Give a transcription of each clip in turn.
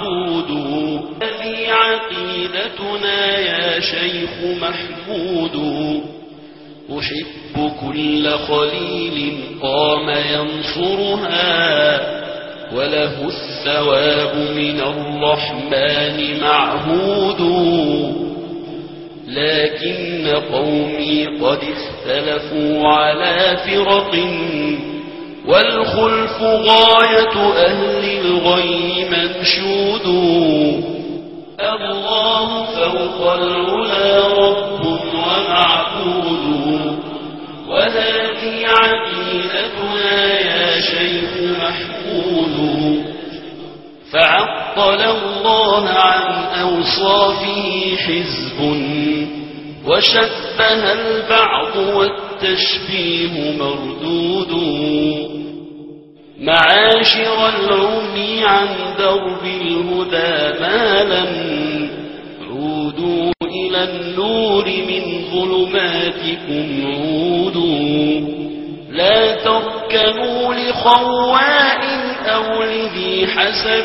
ومعبود هذه عقيدتنا يا شيخ محمود أحب كل خليل قام ينصرها وله الثواب من الرحمن معهود لكن قومي قد اختلفوا على فرق والخلف غاية أهل الغي منشود الله فوق العلا رب ومعبود وهذه عقيدتنا يا شيخ محمود فعطل الله عن أوصافه حزب وشبه البعض والتشبيه مردود معاشر العمي عن درب الهدى مالا عودوا إلى النور من ظلماتكم عودوا لا تركنوا لخواء أو لذي حسب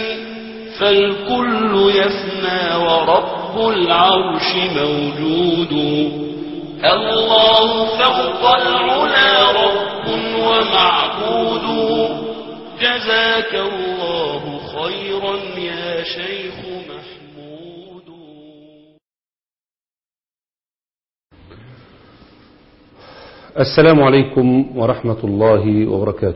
فالكل يفنى ورب العرش موجود الله فوق العلا رب ومعبود جزاك الله خيرا يا شيخ محمود السلام عليكم ورحمة الله وبركاته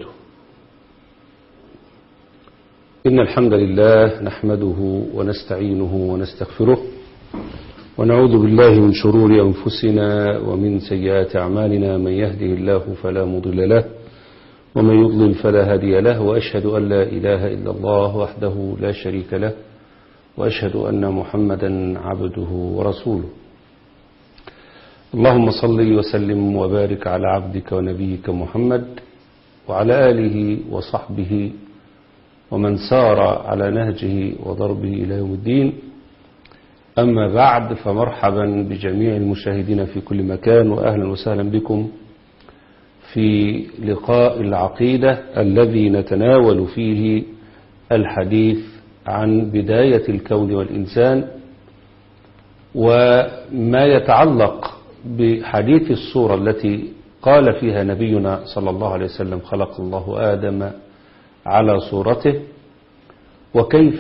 إن الحمد لله نحمده ونستعينه ونستغفره ونعوذ بالله من شرور أنفسنا ومن سيئات أعمالنا من يهده الله فلا مضل له ومن يضلل فلا هادي له وأشهد أن لا إله إلا الله وحده لا شريك له وأشهد أن محمدا عبده ورسوله اللهم صل وسلم وبارك على عبدك ونبيك محمد وعلى آله وصحبه ومن سار على نهجه وضربه إلى يوم الدين أما بعد فمرحبا بجميع المشاهدين في كل مكان وأهلا وسهلا بكم في لقاء العقيدة الذي نتناول فيه الحديث عن بداية الكون والإنسان وما يتعلق بحديث الصورة التي قال فيها نبينا صلى الله عليه وسلم خلق الله آدم على صورته وكيف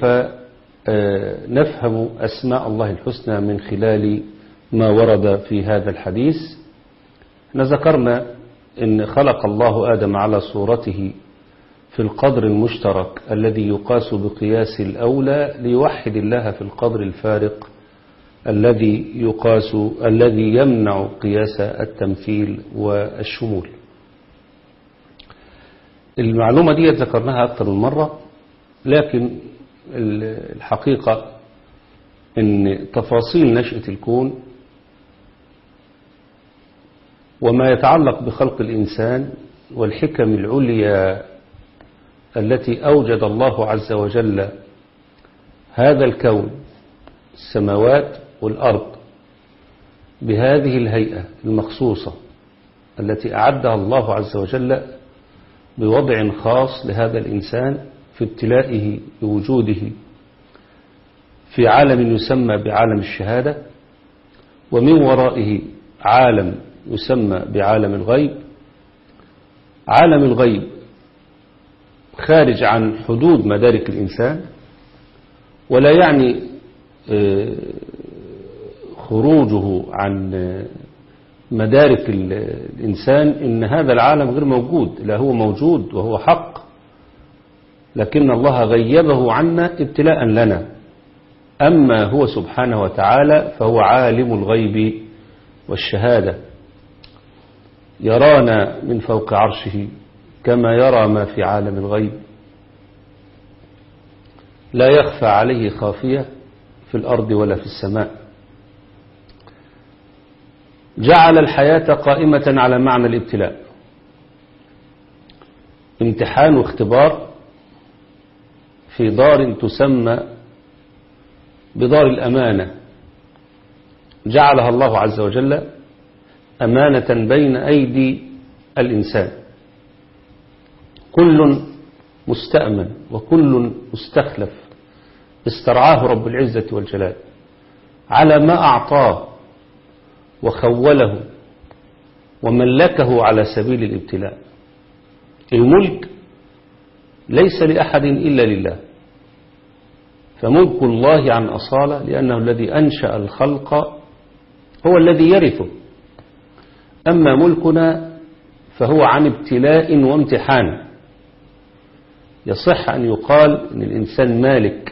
نفهم أسماء الله الحسنى من خلال ما ورد في هذا الحديث ذكرنا أن خلق الله آدم على صورته في القدر المشترك الذي يقاس بقياس الأولى ليوحد الله في القدر الفارق الذي يقاس الذي يمنع قياس التمثيل والشمول المعلومة دي ذكرناها أكثر من مرة لكن الحقيقة أن تفاصيل نشأة الكون وما يتعلق بخلق الإنسان والحكم العليا التي أوجد الله عز وجل هذا الكون السماوات والأرض بهذه الهيئة المخصوصة التي أعدها الله عز وجل بوضع خاص لهذا الإنسان في ابتلائه بوجوده في عالم يسمى بعالم الشهادة ومن ورائه عالم يسمى بعالم الغيب عالم الغيب خارج عن حدود مدارك الإنسان ولا يعني خروجه عن مدارك الإنسان إن هذا العالم غير موجود لا هو موجود وهو حق لكن الله غيبه عنا ابتلاء لنا أما هو سبحانه وتعالى فهو عالم الغيب والشهادة يرانا من فوق عرشه كما يرى ما في عالم الغيب لا يخفى عليه خافية في الأرض ولا في السماء جعل الحياة قائمة على معنى الابتلاء امتحان واختبار في دار تسمى بدار الأمانة جعلها الله عز وجل أمانة بين أيدي الإنسان كل مستأمن وكل مستخلف استرعاه رب العزة والجلال على ما أعطاه وخوله وملكه على سبيل الابتلاء الملك ليس لأحد إلا لله فملك الله عن أصالة لأنه الذي أنشأ الخلق هو الذي يرثه أما ملكنا فهو عن ابتلاء وامتحان يصح أن يقال أن الإنسان مالك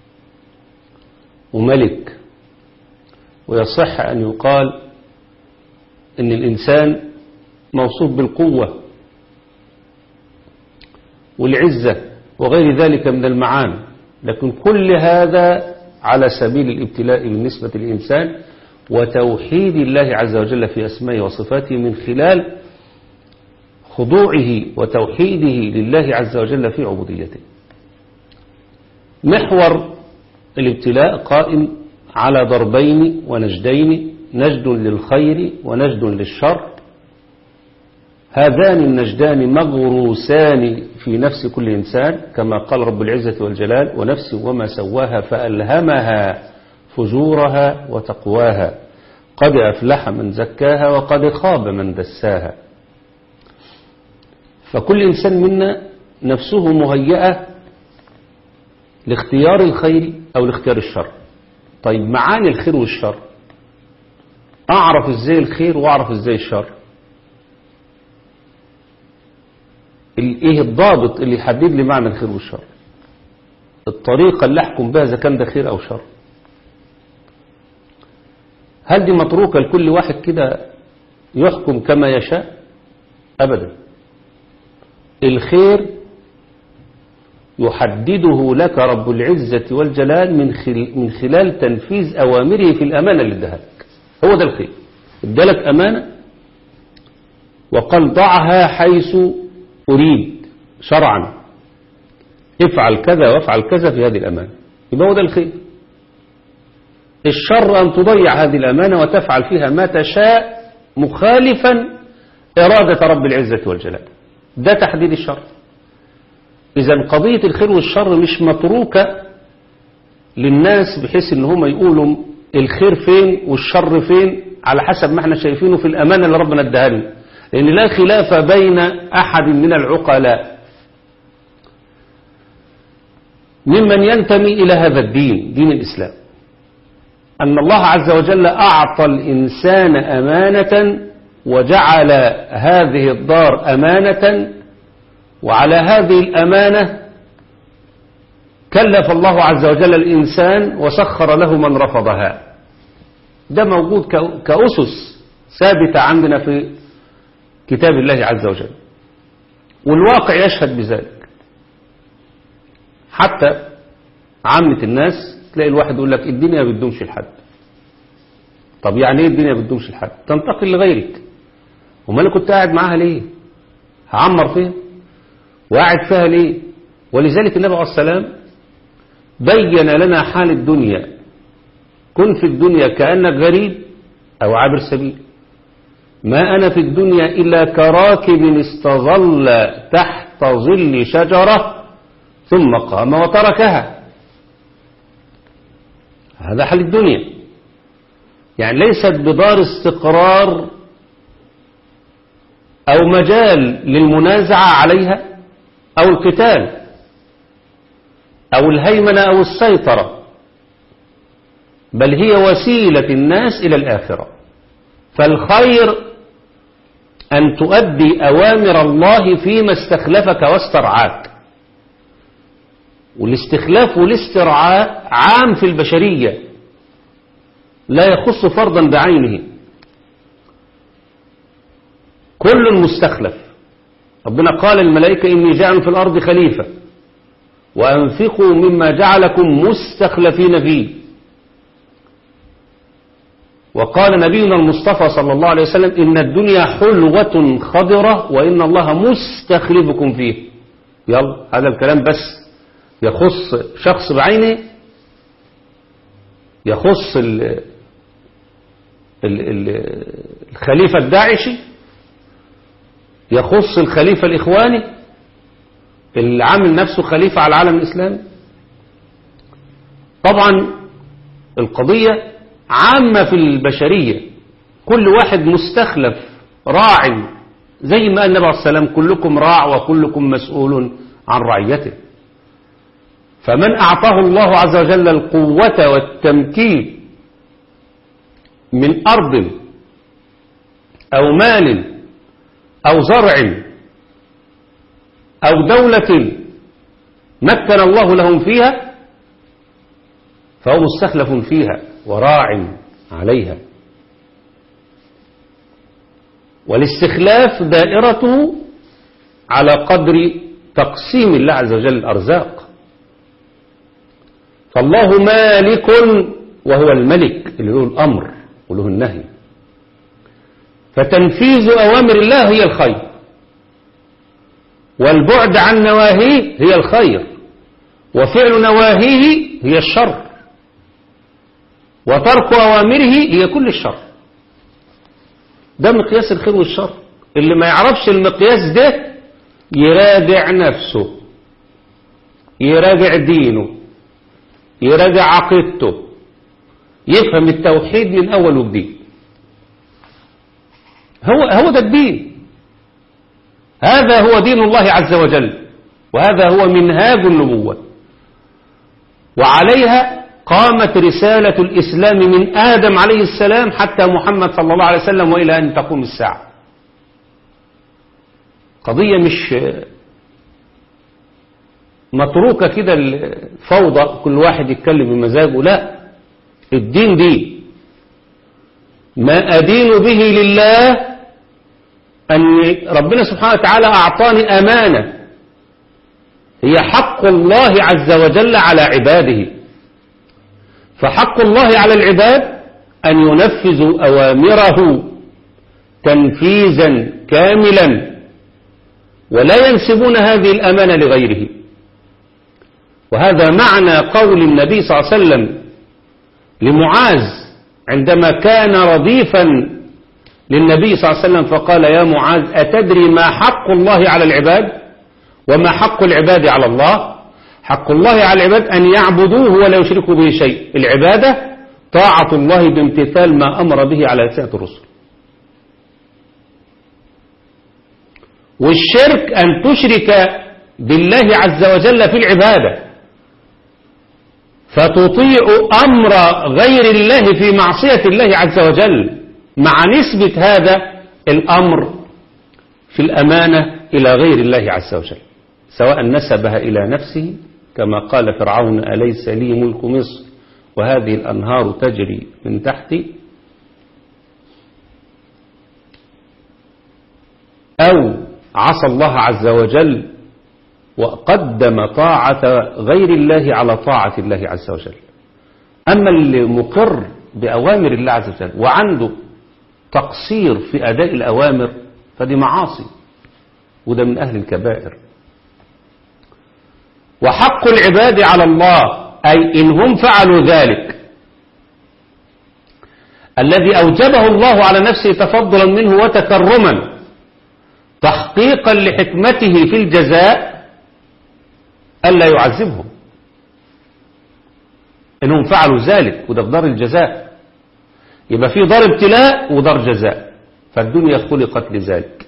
وملك ويصح أن يقال أن الإنسان موصوف بالقوة والعزة وغير ذلك من المعاني لكن كل هذا على سبيل الابتلاء بالنسبة للإنسان وتوحيد الله عز وجل في أسمائه وصفاته من خلال خضوعه وتوحيده لله عز وجل في عبوديته محور الابتلاء قائم على ضربين ونجدين نجد للخير ونجد للشر هذان النجدان مغروسان في نفس كل إنسان كما قال رب العزة والجلال ونفس وما سواها فألهمها فجورها وتقواها قد أفلح من زكاها وقد خاب من دساها فكل إنسان منا نفسه مهيئة لاختيار الخير أو لاختيار الشر طيب معاني الخير والشر أعرف إزاي الخير وأعرف إزاي الشر ايه الضابط اللي يحدد لي معنى الخير والشر الطريقة اللي احكم بها اذا كان ده خير او شر هل دي متروكة لكل واحد كده يحكم كما يشاء ابدا الخير يحدده لك رب العزة والجلال من من خلال تنفيذ أوامره في الأمانة اللي اداها لك هو ده الخير ادالك أمانة وقال ضعها حيث أريد شرعا افعل كذا وافعل كذا في هذه الأمانة يبقى هو ده الخير الشر أن تضيع هذه الأمانة وتفعل فيها ما تشاء مخالفا إرادة رب العزة والجلال ده تحديد الشر إذا قضية الخير والشر مش متروكة للناس بحيث ان هم يقولوا الخير فين والشر فين على حسب ما احنا شايفينه في الأمانة اللي ربنا اداها لنا لأن لا خلاف بين أحد من العقلاء ممن ينتمي إلى هذا الدين دين الإسلام أن الله عز وجل أعطى الإنسان أمانة وجعل هذه الدار أمانة وعلى هذه الأمانة كلف الله عز وجل الإنسان وسخر له من رفضها ده موجود كأسس ثابتة عندنا في كتاب الله عز وجل والواقع يشهد بذلك حتى عامة الناس تلاقي الواحد يقول لك الدنيا ما بتدومش لحد طب يعني ايه الدنيا ما بتدومش لحد تنتقل لغيرك وما انا كنت قاعد معاها ليه هعمر فيها وقاعد فيها ليه ولذلك النبي عليه السلام بين لنا حال الدنيا كن في الدنيا كأنك غريب أو عابر سبيل ما أنا في الدنيا إلا كراكب استظل تحت ظل شجرة ثم قام وتركها هذا حال الدنيا يعني ليست بدار استقرار أو مجال للمنازعة عليها أو القتال أو الهيمنة أو السيطرة بل هي وسيلة الناس إلى الآخرة فالخير أن تؤدي أوامر الله فيما استخلفك واسترعاك والاستخلاف والاسترعاء عام في البشرية لا يخص فردا بعينه كل مستخلف ربنا قال الملائكة إني جاعل في الأرض خليفة وأنفقوا مما جعلكم مستخلفين فيه وقال نبينا المصطفى صلى الله عليه وسلم إن الدنيا حلوة خضرة وإن الله مستخلفكم فيه يلا هذا الكلام بس يخص شخص بعينه يخص ال ال ال الخليفة الداعشي يخص الخليفة الإخواني اللي عامل نفسه خليفة على العالم الإسلامي طبعا القضية عامة في البشرية كل واحد مستخلف راع زي ما قال النبي عليه السلام كلكم راع وكلكم مسؤول عن رعيته فمن أعطاه الله عز وجل القوة والتمكين من أرض أو مال أو زرع أو دولة مكن الله لهم فيها فهو مستخلف فيها وراع عليها والاستخلاف دائرته على قدر تقسيم الله عز وجل الأرزاق فالله مالك وهو الملك اللي له الأمر وله النهي فتنفيذ أوامر الله هي الخير والبعد عن نواهيه هي الخير وفعل نواهيه هي الشر وترك أوامره هي كل الشر ده مقياس الخير والشر اللي ما يعرفش المقياس ده يراجع نفسه يراجع دينه يراجع عقيدته يفهم التوحيد من أول وجديد هو هو ده الدين هذا هو دين الله عز وجل وهذا هو منهاج النبوة وعليها قامت رسالة الإسلام من آدم عليه السلام حتى محمد صلى الله عليه وسلم وإلى أن تقوم الساعة قضية مش متروكة كده الفوضى كل واحد يتكلم بمزاجه لا الدين دين ما أدين به لله أن ربنا سبحانه وتعالى أعطاني أمانة هي حق الله عز وجل على عباده فحق الله على العباد أن ينفذوا أوامره تنفيذا كاملا ولا ينسبون هذه الأمانة لغيره وهذا معنى قول النبي صلى الله عليه وسلم لمعاذ عندما كان رديفا للنبي صلى الله عليه وسلم فقال يا معاذ أتدري ما حق الله على العباد وما حق العباد على الله حق الله على العباد أن يعبدوه ولا يشركوا به شيء العبادة طاعة الله بامتثال ما أمر به على لسانة الرسل والشرك أن تشرك بالله عز وجل في العبادة فتطيع أمر غير الله في معصية الله عز وجل مع نسبة هذا الأمر في الأمانة إلى غير الله عز وجل سواء نسبها إلى نفسه كما قال فرعون أليس لي ملك مصر وهذه الأنهار تجري من تحتي أو عصى الله عز وجل وقدم طاعة غير الله على طاعة الله عز وجل أما اللي مقر بأوامر الله عز وجل وعنده تقصير في أداء الأوامر فدي معاصي وده من أهل الكبائر وحق العباد على الله أي إن هم فعلوا ذلك الذي أوجبه الله على نفسه تفضلا منه وتكرما تحقيقا لحكمته في الجزاء ألا يعذبهم إنهم فعلوا ذلك وده في دار الجزاء يبقى في دار ابتلاء ودار جزاء فالدنيا خلقت لذلك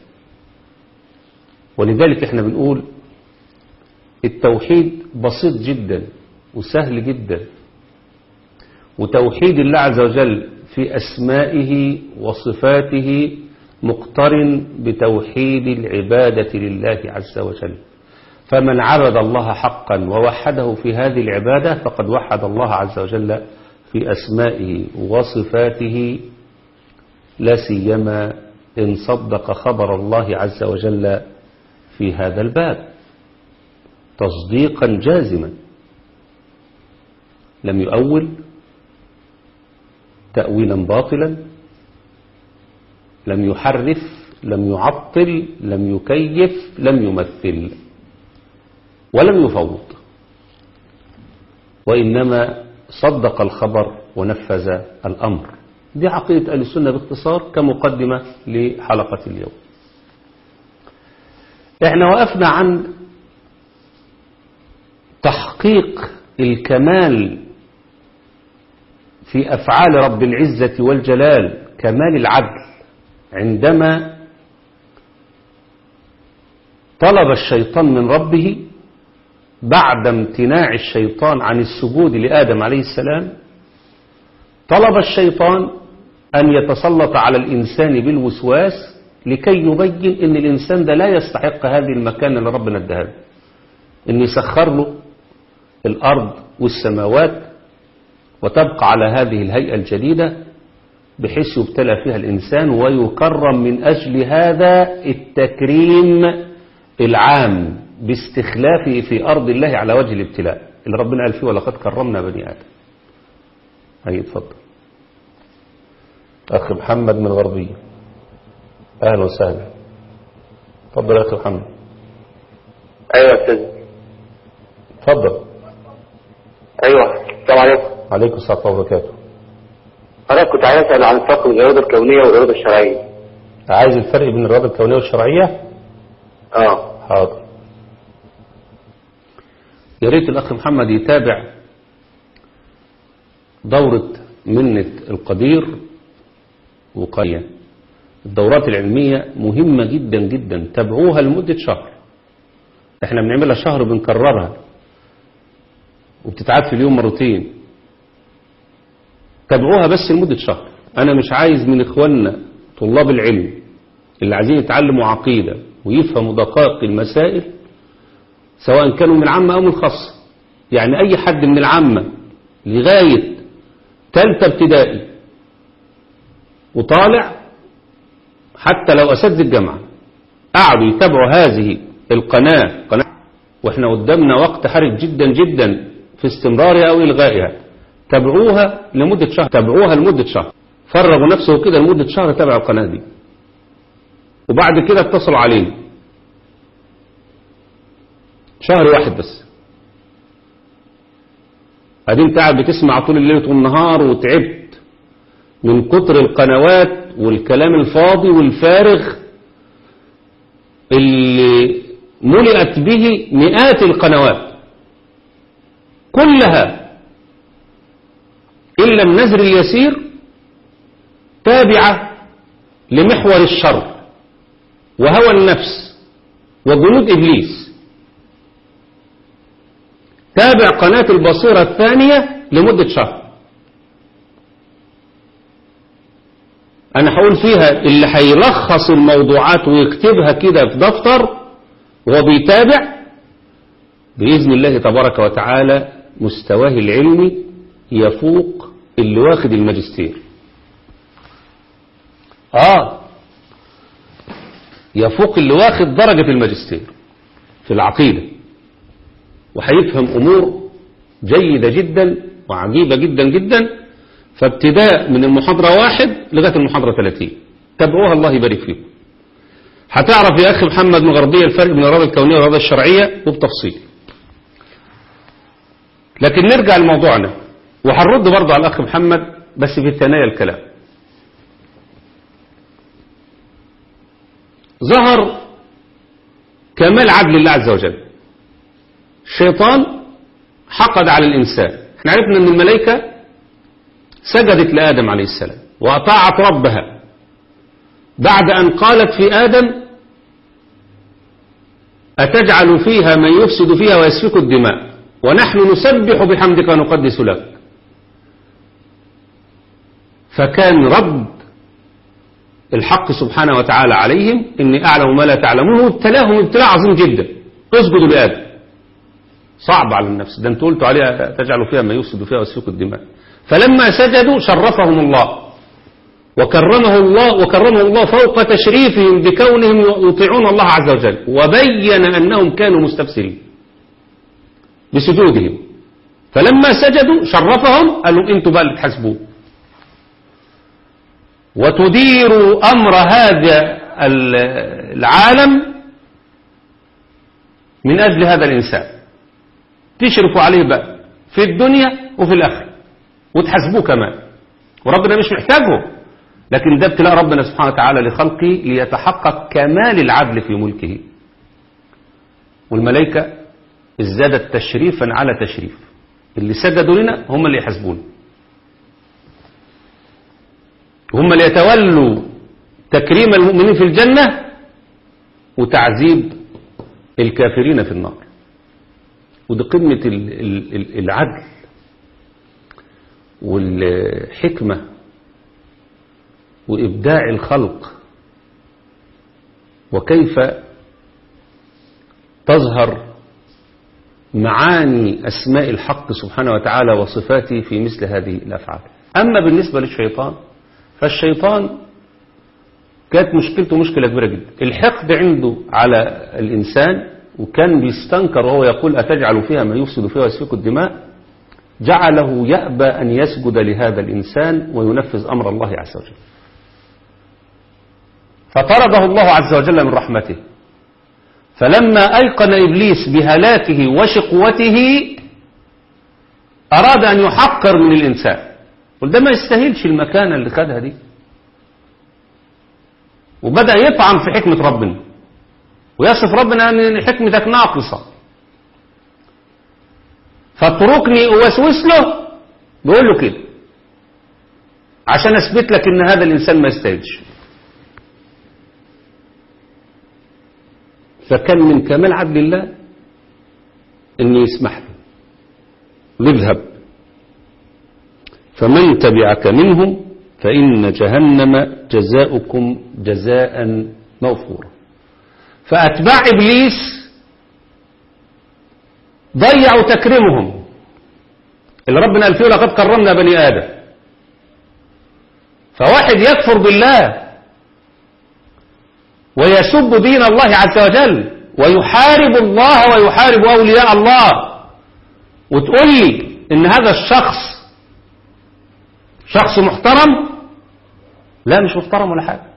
ولذلك احنا بنقول التوحيد بسيط جدا وسهل جدا وتوحيد الله عز وجل في أسمائه وصفاته مقترن بتوحيد العبادة لله عز وجل فمن عبد الله حقا ووحده في هذه العبادة فقد وحد الله عز وجل في أسمائه وصفاته لا سيما إن صدق خبر الله عز وجل في هذا الباب تصديقا جازما لم يؤول تأويلا باطلا لم يحرف لم يعطل لم يكيف لم يمثل ولم يفوض وإنما صدق الخبر ونفذ الأمر دي عقيدة أهل السنة باختصار كمقدمة لحلقة اليوم احنا وقفنا عن تحقيق الكمال في أفعال رب العزة والجلال كمال العدل عندما طلب الشيطان من ربه بعد امتناع الشيطان عن السجود لآدم عليه السلام طلب الشيطان أن يتسلط على الإنسان بالوسواس لكي يبين أن الإنسان ده لا يستحق هذه المكان اللي ربنا اداها له أن يسخر له الأرض والسماوات وتبقى على هذه الهيئة الجديدة بحيث يبتلى فيها الإنسان ويكرم من أجل هذا التكريم العام باستخلافه في أرض الله على وجه الابتلاء اللي ربنا قال فيه ولقد كرمنا بني آدم هيا اتفضل أخي محمد من الغربية أهلا وسهلا اتفضل يا أخي محمد ايوه يا استاذ اتفضل ايوه السلام عليكم عليكم السلام ورحمة الله وبركاته انا كنت عايز اسال عن الفرق بين الاراده الكونيه والاراده الشرعيه عايز الفرق بين الإرادة الكونية والشرعية اه حاضر يا ريت الأخ محمد يتابع دورة منة القدير وقرية الدورات العلمية مهمة جدا جدا تابعوها لمدة شهر احنا بنعملها شهر بنكررها وبتتعاد في اليوم مرتين تابعوها بس لمدة شهر انا مش عايز من اخواننا طلاب العلم اللي عايزين يتعلموا عقيدة ويفهموا دقائق المسائل سواء كانوا من العامة او من الخاصة يعني اي حد من العامة لغاية تالتة ابتدائي وطالع حتى لو أساتذة الجامعة قعدوا يتابعوا هذه القناة قناة واحنا قدامنا وقت حرج جدا جدا في استمرارها أو إلغائها تابعوها لمدة شهر تابعوها لمدة شهر فرغوا نفسه كده لمدة شهر تابعوا القناة دي وبعد كده اتصلوا علينا شهر واحد بس ادي انت قاعد بتسمع طول الليل والنهار وتعبت من كتر القنوات والكلام الفاضي والفارغ اللي ملئت به مئات القنوات كلها إلا النزر اليسير تابعة لمحور الشر وهوى النفس وجنود إبليس تابع قناة البصيرة الثانية لمدة شهر أنا هقول فيها اللي هيلخص الموضوعات ويكتبها كده في دفتر وهو بيتابع بإذن الله تبارك وتعالى مستواه العلمي يفوق اللي واخد الماجستير آه يفوق اللي واخد درجة الماجستير في العقيدة وهيفهم أمور جيدة جدا وعجيبة جدا جدا فابتداء من المحاضرة واحد لغاية المحاضرة 30 تابعوها الله يبارك فيكم هتعرف يا أخي محمد من غربية الفرق بين الإرادة الكونية والإرادة الشرعية وبتفصيل لكن نرجع لموضوعنا وهنرد برضه على الأخ محمد بس في ثنايا الكلام ظهر كمال عدل الله عز وجل الشيطان حقد على الإنسان احنا عرفنا أن الملائكة سجدت لآدم عليه السلام وأطاعت ربها بعد أن قالت في آدم أتجعل فيها من يفسد فيها ويسفك الدماء ونحن نسبح بحمدك ونقدس لك فكان رد الحق سبحانه وتعالى عليهم إني أعلم ما لا تعلمون وابتلاهم ابتلاء عظيم جدا اسجدوا لآدم صعب على النفس ده انت قلتوا عليها تجعل فيها ما يفسد فيها ويسفك الدماء فلما سجدوا شرفهم الله وكرمه الله وكرمه الله فوق تشريفهم بكونهم يطيعون الله عز وجل وبين أنهم كانوا مستبصرين بسجودهم فلما سجدوا شرفهم قالوا انتوا بقى اللي تحاسبوه وتدير أمر هذا العالم من أجل هذا الإنسان تشرفوا عليه بقى في الدنيا وفي الآخرة وتحاسبوه كمان وربنا مش محتاجه لكن ده ابتلاء ربنا سبحانه وتعالى لخلقه ليتحقق كمال العدل في ملكه والملائكة ازدادت تشريفا على تشريف اللي سجدوا لنا هم اللي يحاسبون هم اللي يتولوا تكريم المؤمنين في الجنة وتعذيب الكافرين في النار ودي قمة ال- ال- ال- العدل والحكمة وإبداع الخلق وكيف تظهر معاني أسماء الحق سبحانه وتعالى وصفاته في مثل هذه الأفعال أما بالنسبة للشيطان فالشيطان كانت مشكلته مشكلة كبيرة جدا الحقد عنده على الإنسان وكان بيستنكر وهو يقول أتجعل فيها ما يفسد فيها ويسفك الدماء جعله يأبى أن يسجد لهذا الإنسان وينفذ أمر الله عز وجل فطرده الله عز وجل من رحمته فلما أيقن إبليس بهلاكه وشقوته أراد أن يحقر من الإنسان وده ما يستاهلش المكانة اللي خدها دي وبدأ يطعن في حكمة ربنا ويصف ربنا أن حكمتك ناقصة فاتركني أوسوس له بيقول له كده عشان أثبت لك أن هذا الإنسان ما يستاهلش فكان من كمال عدل الله أنه يسمح له اذهب فمن تبعك منهم فإن جهنم جزاؤكم جزاء موفورا فأتباع إبليس ضيعوا تكريمهم اللي ربنا قال فيه لقد كرمنا بني آدم فواحد يكفر بالله ويسب دين الله عز وجل ويحارب الله ويحارب أولياء الله وتقول لي إن هذا الشخص شخص محترم لا مش محترم ولا حاجة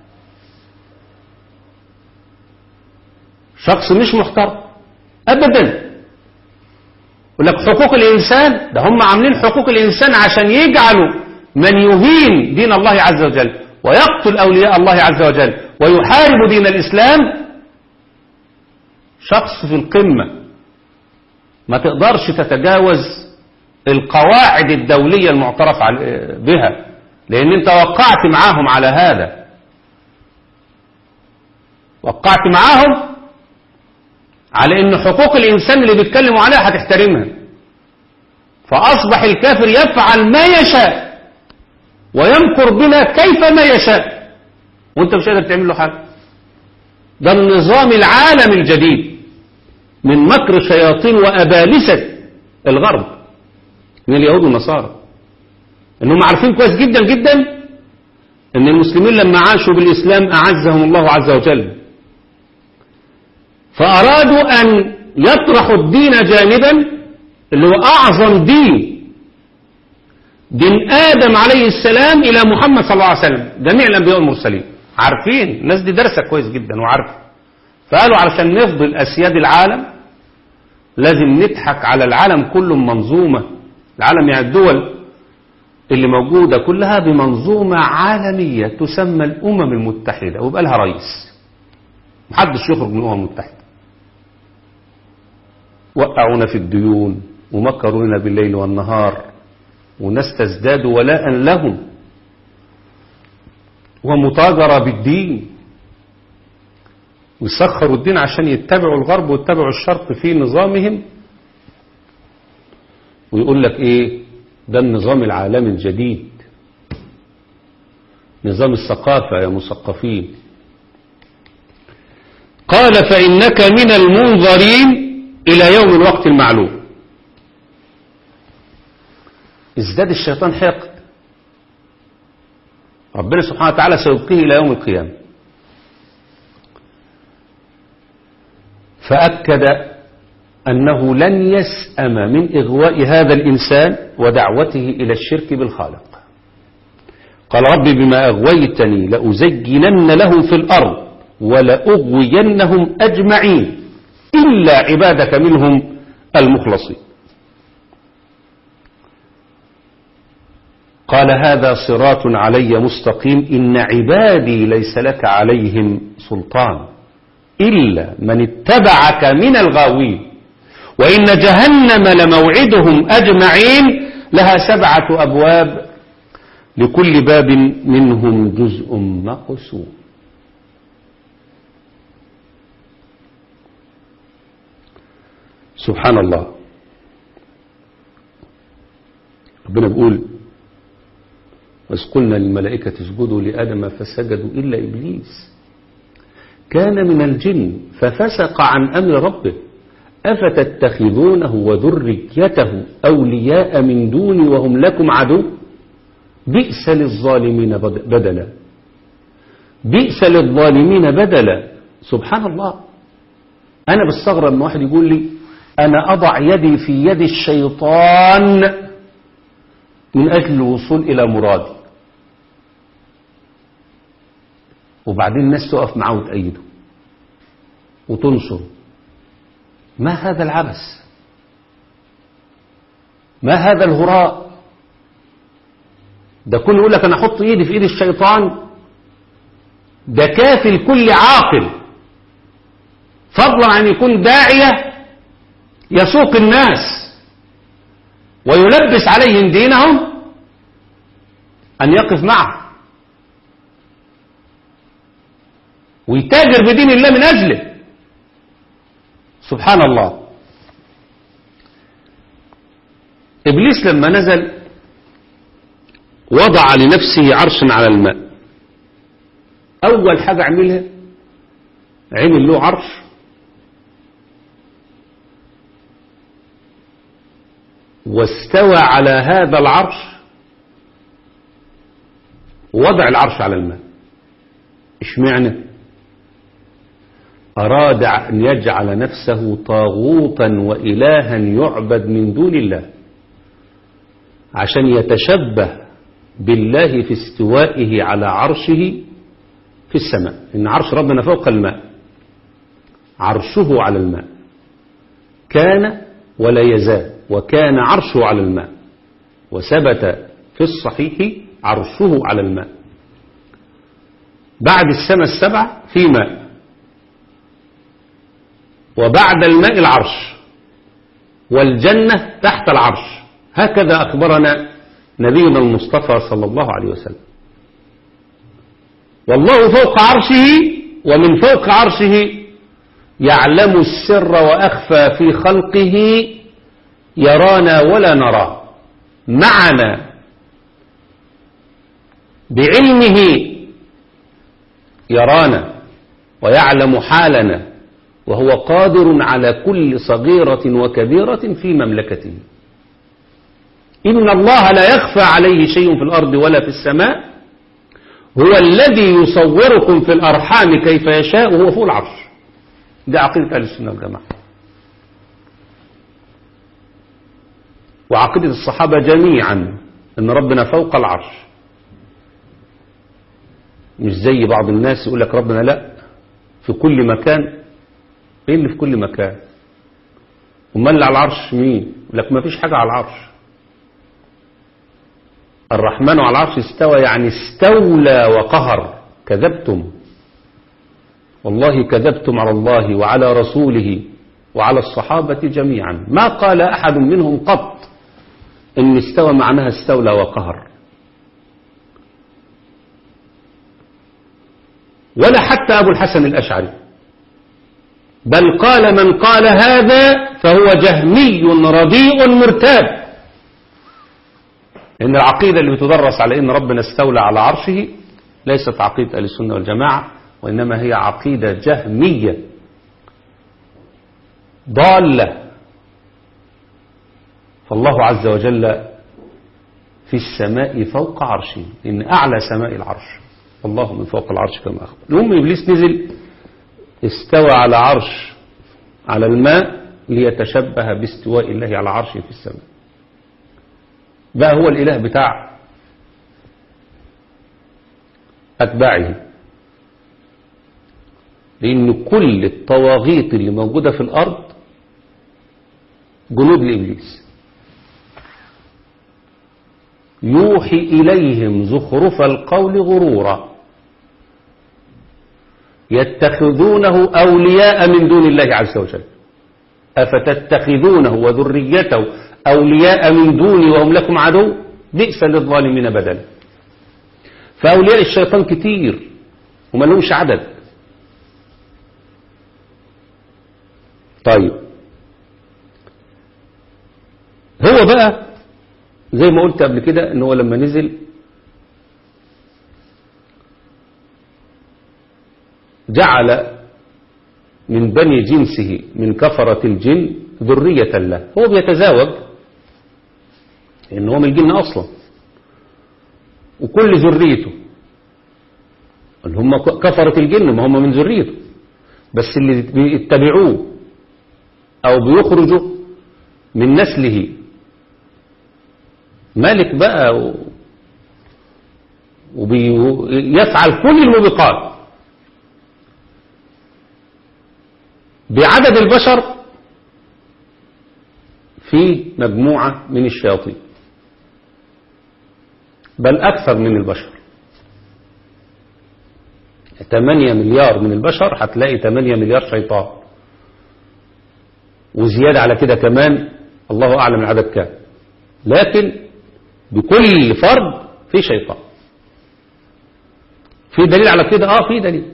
شخص مش محترم أبدا يقول لك حقوق الإنسان ده هم عاملين حقوق الإنسان عشان يجعلوا من يهين دين الله عز وجل ويقتل أولياء الله عز وجل ويحارب دين الإسلام شخص في القمة ما تقدرش تتجاوز القواعد الدولية المعترف بها لأن أنت وقعت معاهم على هذا وقعت معاهم على أن حقوق الإنسان اللي بيتكلموا عليها هتحترمها فأصبح الكافر يفعل ما يشاء ويمكر بنا كيف ما يشاء وانت مش قادر تعمل له حاجة ده النظام العالم الجديد من مكر شياطين وأبالسة الغرب من اليهود والنصارى انهم عارفين كويس جدا جدا ان المسلمين لما عاشوا بالإسلام أعزهم الله عز وجل فأرادوا أن يطرحوا الدين جانبا اللي هو أعظم دين دين آدم عليه السلام إلى محمد صلى الله عليه وسلم جميع الأنبياء والمرسلين عارفين الناس دي درسة كويس جدا وعارفة فقالوا علشان نفضل أسياد العالم لازم نضحك على العالم كله بمنظومة العالم يعني الدول اللي موجودة كلها بمنظومة عالمية تسمى الأمم المتحدة ويبقى لها رئيس محدش يخرج من الأمم المتحدة وقعونا في الديون ومكروا لنا بالليل والنهار وناس تزداد ولاء لهم ومتاجرة بالدين ويسخروا الدين عشان يتبعوا الغرب ويتبعوا الشرق في نظامهم ويقول لك ايه ده النظام العالمي الجديد نظام الثقافة يا مثقفين قال فإنك من المنظرين إلى يوم الوقت المعلوم ازداد الشيطان حقد ربنا سبحانه وتعالى سيبقيه إلى يوم القيامة فأكد أنه لن يسأم من إغواء هذا الإنسان ودعوته إلى الشرك بالخالق قال رب بما أغويتني لأزينن لهم في الأرض ولأغوينهم أجمعين إلا عبادك منهم المخلصين قال هذا صراط علي مستقيم إن عبادي ليس لك عليهم سلطان إلا من اتبعك من الغاوين وإن جهنم لموعدهم أجمعين لها سبعة أبواب لكل باب منهم جزء مقسوم سبحان الله ربنا بيقول وإذ قلنا للملائكة اسجدوا لآدم فسجدوا إلا إبليس كان من الجن ففسق عن أمر ربه أفتتخذونه وذريته أولياء من دوني وهم لكم عدو بئس للظالمين بدلا بئس للظالمين بدلا سبحان الله أنا بستغرب لما واحد يقول لي أنا أضع يدي في يد الشيطان من أجل الوصول إلى مرادي وبعدين الناس تقف معاه وتأيده وتنصره ما هذا العبث ما هذا الهراء ده كل يقول لك أنا أحط إيدي في إيد الشيطان ده كافي لكل عاقل فضلا عن يكون داعية يسوق الناس ويلبس عليهم دينهم أن يقف معه ويتاجر بدين الله من أجله سبحان الله إبليس لما نزل وضع لنفسه عرشا على الماء أول حاجة عملها عمل له عرش واستوى على هذا العرش وضع العرش على الماء اشمعنى أراد أن يجعل نفسه طاغوتا وإلها يعبد من دون الله عشان يتشبه بالله في استوائه على عرشه في السماء إن عرش ربنا فوق الماء عرشه على الماء كان ولا يزال وكان عرشه على الماء وثبت في الصحيح عرشه على الماء بعد السماء السبع في ماء وبعد الماء العرش والجنة تحت العرش هكذا أخبرنا نبينا المصطفى صلى الله عليه وسلم والله فوق عرشه ومن فوق عرشه يعلم السر وأخفى في خلقه يرانا ولا نراه معنا بعلمه يرانا ويعلم حالنا وهو قادر على كل صغيرة وكبيرة في مملكته إن الله لا يخفى عليه شيء في الأرض ولا في السماء هو الذي يصوركم في الأرحام كيف يشاء وهو فوق العرش دي عقيدة أهل السنة والجماعة وعقيدة الصحابة جميعا أن ربنا فوق العرش مش زي بعض الناس يقول لك ربنا لا في كل مكان ايه اللي في كل مكان امال اللي على العرش مين يقول لك ما فيش حاجة على العرش الرحمن على العرش استوى يعني استولى وقهر كذبتم والله كذبتم على الله وعلى رسوله وعلى الصحابة جميعا ما قال أحد منهم قط إن استوى معناها استولى وقهر ولا حتى أبو الحسن الأشعري بل قال من قال هذا فهو جهمي رديء مرتاب إن العقيدة اللي بتدرس على إن ربنا استولى على عرشه ليست عقيدة أهل السنة والجماعة وإنما هي عقيدة جهمية ضالة فالله عز وجل في السماء فوق عرشه إن أعلى سماء العرش والله من فوق العرش كما أخبر المهم إبليس نزل استوى على عرش على الماء ليتشبه باستواء الله على عرشه في السماء بقى هو الإله بتاع أتباعه لأن كل الطواغيت اللي موجودة في الأرض جنود لإبليس يوحي إليهم زخرف القول غرورا يتخذونه أولياء من دون الله عز وجل أفتتخذونه وذريته أولياء من دوني وهم لكم عدو بئس للظالمين بدلا فأولياء الشيطان كتير وما لهمش عدد طيب هو بقى زي ما قلت قبل كده ان هو لما نزل جعل من بني جنسه من كفرة الجن ذرية له هو بيتزاوج لأن هو من الجن أصلا وكل ذريته اللي هم كفرة الجن ما هم من ذريته بس اللي بيتبعوه أو بيخرجوا من نسله ملك بقى و... وبيفعل كل الموبقات بعدد البشر في مجموعة من الشياطين بل أكثر من البشر 8 مليار من البشر هتلاقي 8 مليار شيطان وزيادة على كده كمان الله أعلم العدد كام لكن بكل فرد في شيطان في دليل على كده اه في دليل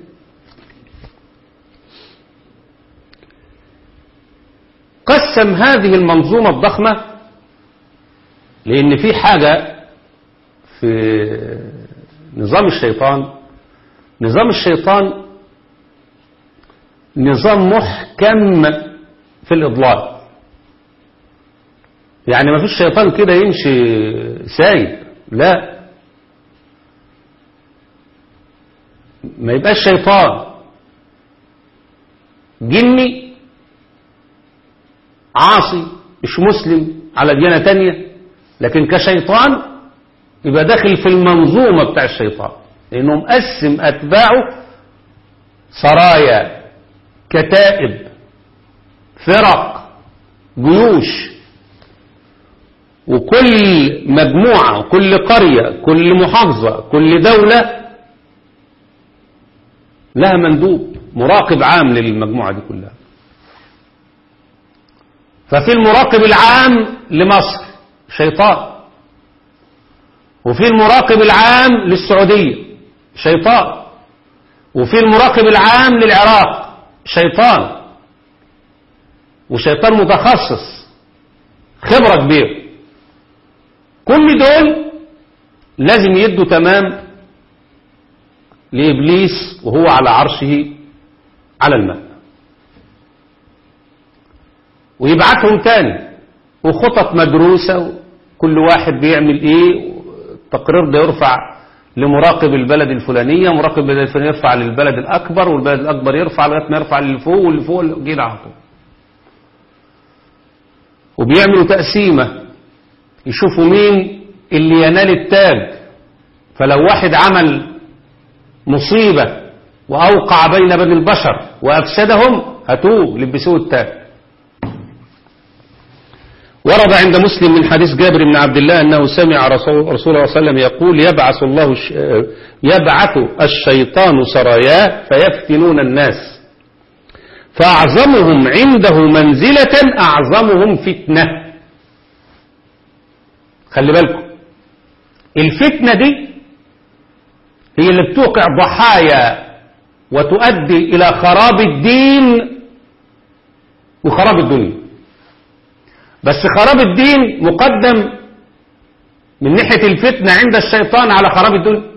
قسم هذه المنظومة الضخمة لأن في حاجة في نظام الشيطان نظام الشيطان نظام محكم في الإضلال يعني ما فيش شيطان كده يمشي سايب لا ما يبقاش شيطان جني عاصي مش مسلم على ديانة تانية لكن كشيطان يبقى داخل في المنظومة بتاع الشيطان لأنه مقسم أتباعه سرايا كتائب فرق جيوش وكل مجموعة كل قرية كل محافظة كل دولة لها مندوب مراقب عام للمجموعة دي كلها ففي المراقب العام لمصر شيطان وفي المراقب العام للسعودية شيطان وفي المراقب العام للعراق شيطان وشيطان متخصص خبرة كبيرة كل دول لازم يدوا تمام لإبليس وهو على عرشه على الماء ويبعتهم تاني وخطط مدروسة كل واحد بيعمل ايه التقرير ده يرفع لمراقب البلد الفلانية مراقب البلد الفلانية يرفع للبلد الأكبر والبلد الأكبر يرفع لغاية ما يرفع للي فوق واللي فوق كده على طول وبيعملوا تقسيمة يشوفوا مين اللي ينال التاج فلو واحد عمل مصيبة وأوقع بين بني البشر وأفسدهم هاتوه لبسوه التاج ورد عند مسلم من حديث جابر بن عبد الله أنه سمع رسول الله صلى الله عليه وسلم يقول يبعث الله الش... يبعث الشيطان سراياه فيفتنون الناس فأعظمهم عنده منزلة أعظمهم فتنة خلي بالكم الفتنة دي هي اللي بتوقع ضحايا وتؤدي إلى خراب الدين وخراب الدنيا بس خراب الدين مقدم من ناحية الفتنة عند الشيطان على خراب الدنيا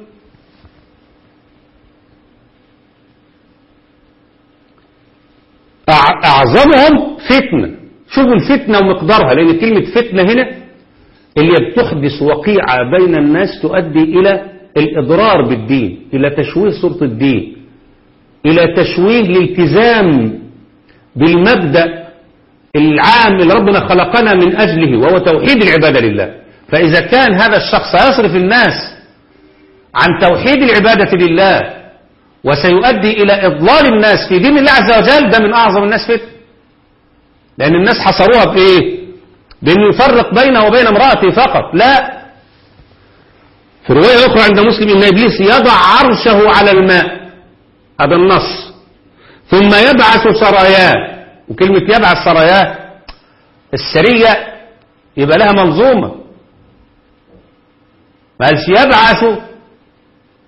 أعظمهم فتنة شوفوا الفتنة ومقدارها لأن كلمة فتنة هنا اللي بتحدث وقيعة بين الناس تؤدي إلى الإضرار بالدين إلى تشويه صورة الدين إلى تشويه الالتزام بالمبدأ العام اللي ربنا خلقنا من أجله وهو توحيد العبادة لله فإذا كان هذا الشخص يصرف الناس عن توحيد العبادة لله وسيؤدي إلى إضلال الناس في دين الله عز وجل ده من أعظم الناس فتن لأن الناس حصروها بإيه بأنه يفرق بينه وبين امرأته فقط لا في رواية أخرى عند مسلم أن إبليس يضع عرشه على الماء هذا النص ثم يبعث سراياه وكلمة يبعث سراياه السرية يبقى لها منظومة ما قالش يبعث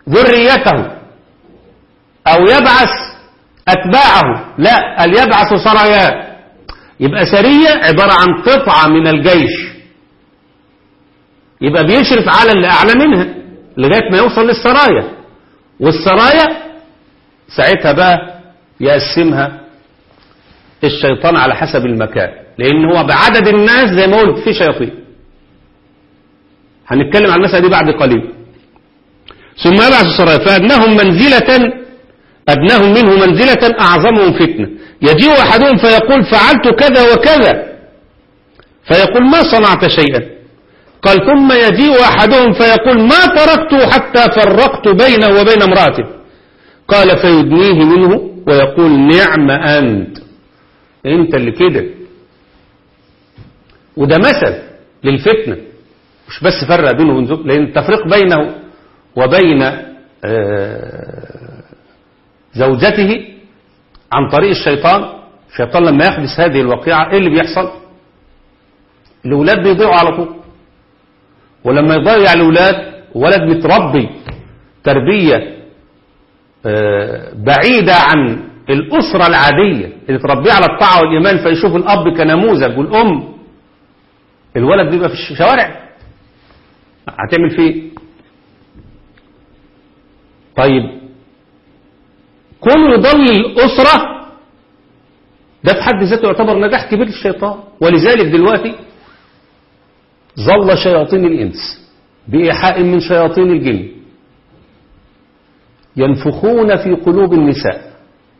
ذريته أو يبعث أتباعه لا قال يبعث سراياه يبقى سرية عبارة عن قطعة من الجيش يبقى بيشرف على اللي أعلى منها لغاية ما يوصل للسرايا والسرايا ساعتها بقى يقسمها الشيطان على حسب المكان لأن هو بعدد الناس زي ما قلت في شياطين هنتكلم عن المسألة دي بعد قليل ثم يبعث السرايا فأدناهم منزلة أدناهم منه منزلة أعظمهم فتنة يجيء أحدهم فيقول فعلت كذا وكذا فيقول ما صنعت شيئا قال ثم يجيء أحدهم فيقول ما تركته حتى فرقت بينه وبين امرأته قال فيدنيه منه ويقول نعم أنت أنت اللي كده وده مثل للفتنة مش بس فرق بينه وبين زوج لأن التفريق بينه وبين آه زوجته عن طريق الشيطان الشيطان لما يحدث هذه الواقعة ايه اللي بيحصل الأولاد بيضيعوا على طول ولما يضيع الأولاد ولد متربي تربية بعيدة عن الأسرة العادية اللي تربيه على الطاعة والإيمان فيشوف الأب كنموذج والأم الولد بيبقى في الشوارع هتعمل فيه طيب كون يضل الأسرة ده في حد ذاته يعتبر نجاح كبير للشيطان ولذلك دلوقتي ظل شياطين الإنس بإيحاء من شياطين الجن ينفخون في قلوب النساء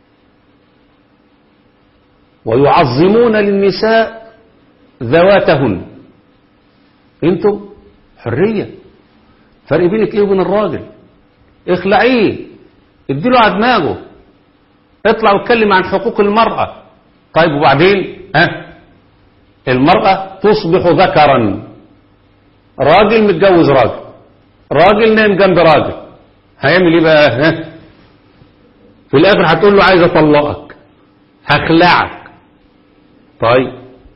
ويعظمون للنساء ذواتهن انتم حرية فرق بينك ايه وبين الراجل اخلعيه اديله على دماغه اطلع واتكلم عن حقوق المرأة طيب وبعدين ها أه؟ المرأة تصبح ذكرا راجل متجوز راجل راجل نايم جنب راجل هيعمل ايه بقى ها في الاخر هتقول له عايز اطلقك هخلعك طيب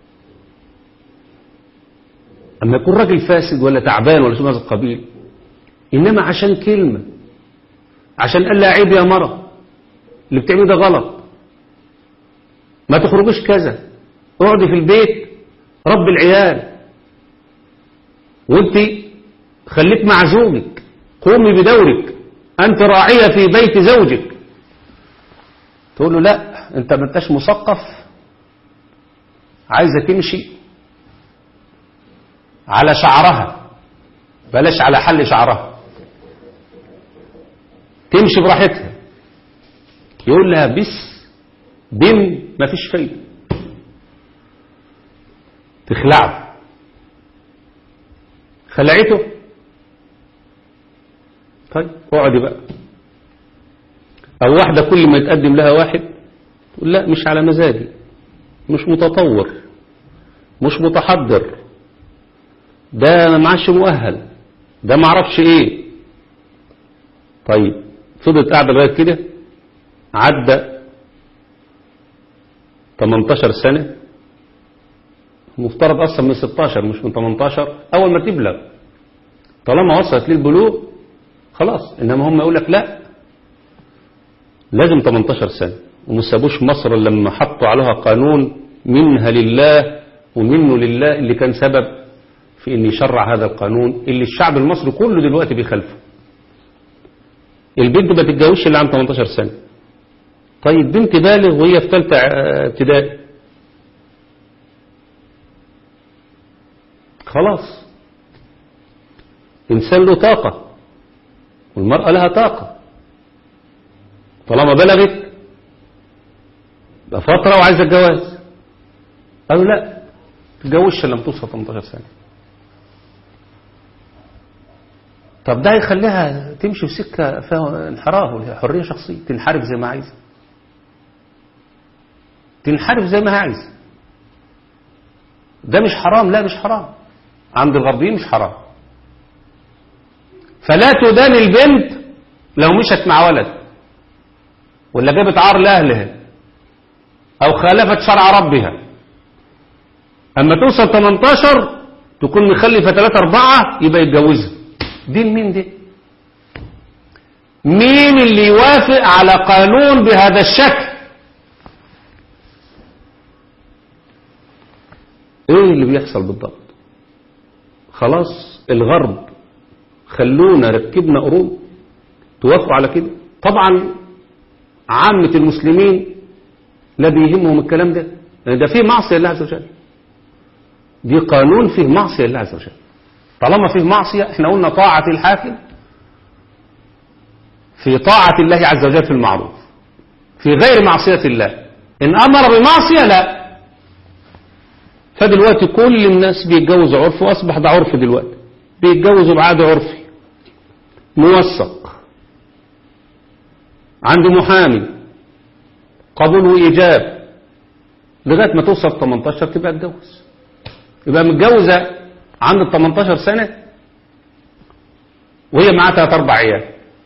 اما يكون راجل فاسد ولا تعبان ولا شيء من هذا القبيل انما عشان كلمه عشان قال لها عيب يا مرة اللي بتعمله ده غلط ما تخرجش كذا اقعدي في البيت رب العيال وانت خليك مع زوجك قومي بدورك انت راعية في بيت زوجك تقول له لا انت ما انتش مثقف عايزة تمشي على شعرها بلاش على حل شعرها تمشي براحتها يقول لها بس بم مفيش فايده تخلعه خلعته طيب اقعدي بقى او واحدة كل ما يتقدم لها واحد تقول لا مش على مزاجي مش متطور مش متحضر ده معاش مؤهل ده معرفش ايه طيب فضلت قاعدة لغاية كده عدى 18 سنة مفترض أصلا من 16 مش من 18 أول ما تبلغ طالما وصلت للبلوغ خلاص إنما هم يقول لك لا لازم 18 سنة وما سابوش مصر لما حطوا عليها قانون منها لله ومنه لله اللي كان سبب في ان يشرع هذا القانون اللي الشعب المصري كله دلوقتي بيخالفه البنت ما تتجوزش الا عن 18 سنة طيب بنت بالغ وهي في ثالثه ابتدائي خلاص إنسان له طاقة والمرأة لها طاقة طالما بلغت بقى فترة وعايزة الجواز قالوا لا تتجوزش لما توصل 18 سنة طب ده يخليها تمشي في سكة فيها انحراف حرية شخصية تنحرف زي ما عايزة تنحرف زي ما هي عايزة ده مش حرام لا مش حرام عند الغربيين مش حرام فلا تدان البنت لو مشت مع ولد ولا جابت عار لأهلها أو خالفت شرع ربها أما توصل 18 تكون مخلفة 3 4 يبقى يتجوزها دين مين دي مين اللي يوافق على قانون بهذا الشكل ايه اللي بيحصل بالضبط خلاص الغرب خلونا ركبنا قرون توافقوا على كده طبعا عامة المسلمين لا بيهمهم الكلام ده لأن ده فيه معصية لله عز وجل دي قانون فيه معصية لله عز وجل طالما فيه معصية احنا قلنا طاعة الحاكم في طاعة الله عز وجل في المعروف في غير معصية الله إن أمر بمعصية لا فدلوقتي كل الناس بيتجوزوا عرف وأصبح ده عرف دلوقتي بيتجوزوا بعاد عرفي موثق عند محامي قبول وإيجاب لغاية ما توصل 18 تبقى اتجوز يبقى متجوزة عند 18 سنة وهي معاها ثلاث أربع عيال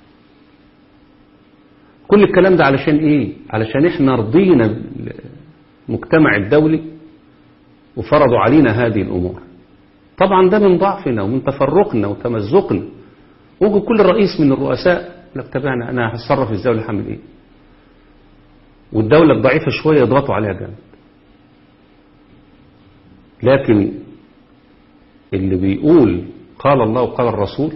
كل الكلام ده علشان إيه؟ علشان إحنا رضينا المجتمع الدولي وفرضوا علينا هذه الأمور طبعا ده من ضعفنا ومن تفرقنا وتمزقنا وجد كل رئيس من الرؤساء لك تابعنا أنا هتصرف إزاي ولا هعمل إيه والدولة الضعيفة شوية يضغطوا عليها جامد لكن اللي بيقول قال الله وقال الرسول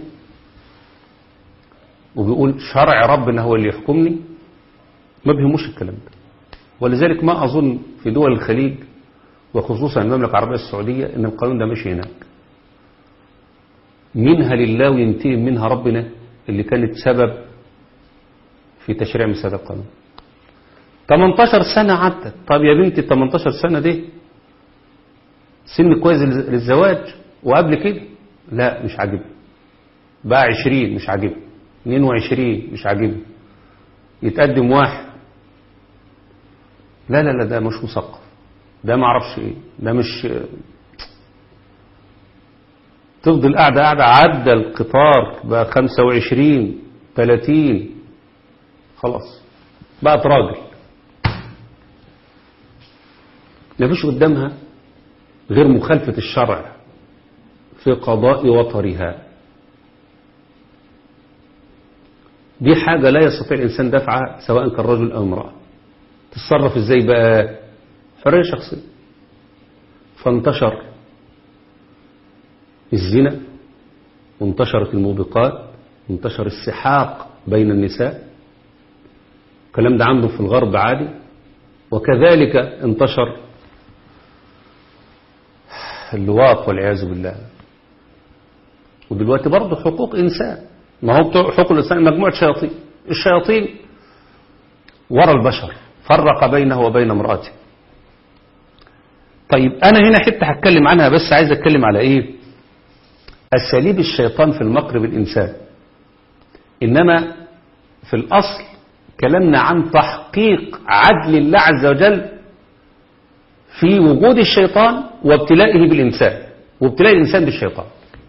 وبيقول شرع ربنا هو اللي يحكمني ما بيهموش الكلام ده ولذلك ما أظن في دول الخليج وخصوصا المملكة العربية السعودية ان القانون ده ماشي هناك منها لله وينتقم منها ربنا اللي كانت سبب في تشريع مثل هذا القانون 18 سنة عدت طب يا بنتي 18 سنة دي سن كويس للزواج وقبل كده لا مش عاجبني بقى 20 مش عاجبني 22 مش عاجبني يتقدم واحد لا لا لا ده مش مثقف ده ما اعرفش ايه ده مش تفضل قاعدة قاعدة عدى القطار بقى 25 30 خلاص بقت راجل ما فيش قدامها غير مخالفة الشرع في قضاء وطرها دي حاجة لا يستطيع الإنسان دفعها سواء كان رجل أو امرأة تتصرف ازاي بقى حرية شخصية فانتشر الزنا وانتشرت الموبقات وانتشر السحاق بين النساء الكلام ده عنده في الغرب عادي وكذلك انتشر اللواط والعياذ بالله ودلوقتي برضه حقوق إنسان ما هو بتوع حقوق الإنسان مجموعة شياطين الشياطين ورا البشر فرق بينه وبين امرأته طيب أنا هنا حتة هتكلم عنها بس عايز أتكلم على إيه أساليب الشيطان في المكر بالإنسان إنما في الأصل كلامنا عن تحقيق عدل الله عز وجل في وجود الشيطان وابتلائه بالإنسان وابتلاء الإنسان بالشيطان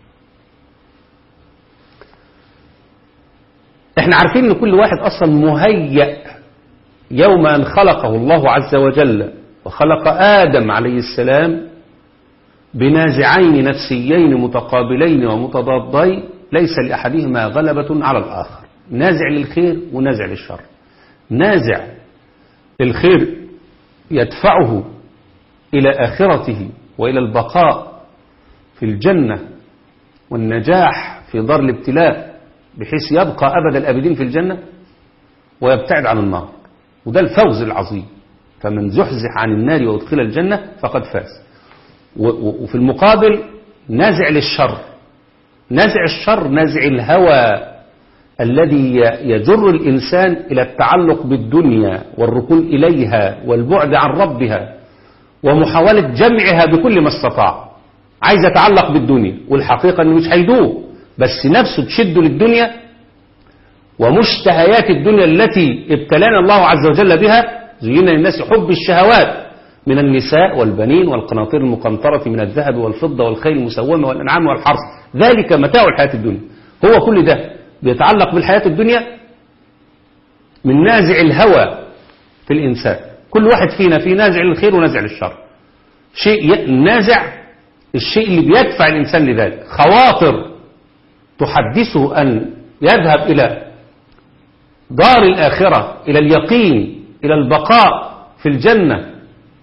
احنا عارفين ان كل واحد اصلا مهيأ يوم ان خلقه الله عز وجل وخلق آدم عليه السلام بنازعين نفسيين متقابلين ومتضادين ليس لأحدهما غلبة على الآخر نازع للخير ونازع للشر نازع الخير يدفعه إلى آخرته وإلى البقاء في الجنة والنجاح في دار الابتلاء بحيث يبقى أبد الأبدين في الجنة ويبتعد عن النار وده الفوز العظيم فمن زحزح عن النار وادخل الجنة فقد فاز وفي المقابل نازع للشر نازع الشر نازع الهوى الذي يجر الإنسان إلى التعلق بالدنيا والركون إليها والبعد عن ربها ومحاولة جمعها بكل ما استطاع عايز يتعلق بالدنيا والحقيقة أنه مش هيدوه بس نفسه تشده للدنيا ومشتهيات الدنيا التي ابتلانا الله عز وجل بها زين للناس حب الشهوات من النساء والبنين والقناطير المقنطرة من الذهب والفضة والخيل المسومة والأنعام والحرث ذلك متاع الحياة الدنيا هو كل ده بيتعلق بالحياة الدنيا من نازع الهوى في الإنسان كل واحد فينا في نازع للخير ونازع للشر شيء نازع الشيء اللي بيدفع الإنسان لذلك خواطر تحدثه أن يذهب إلى دار الآخرة إلى اليقين إلى البقاء في الجنة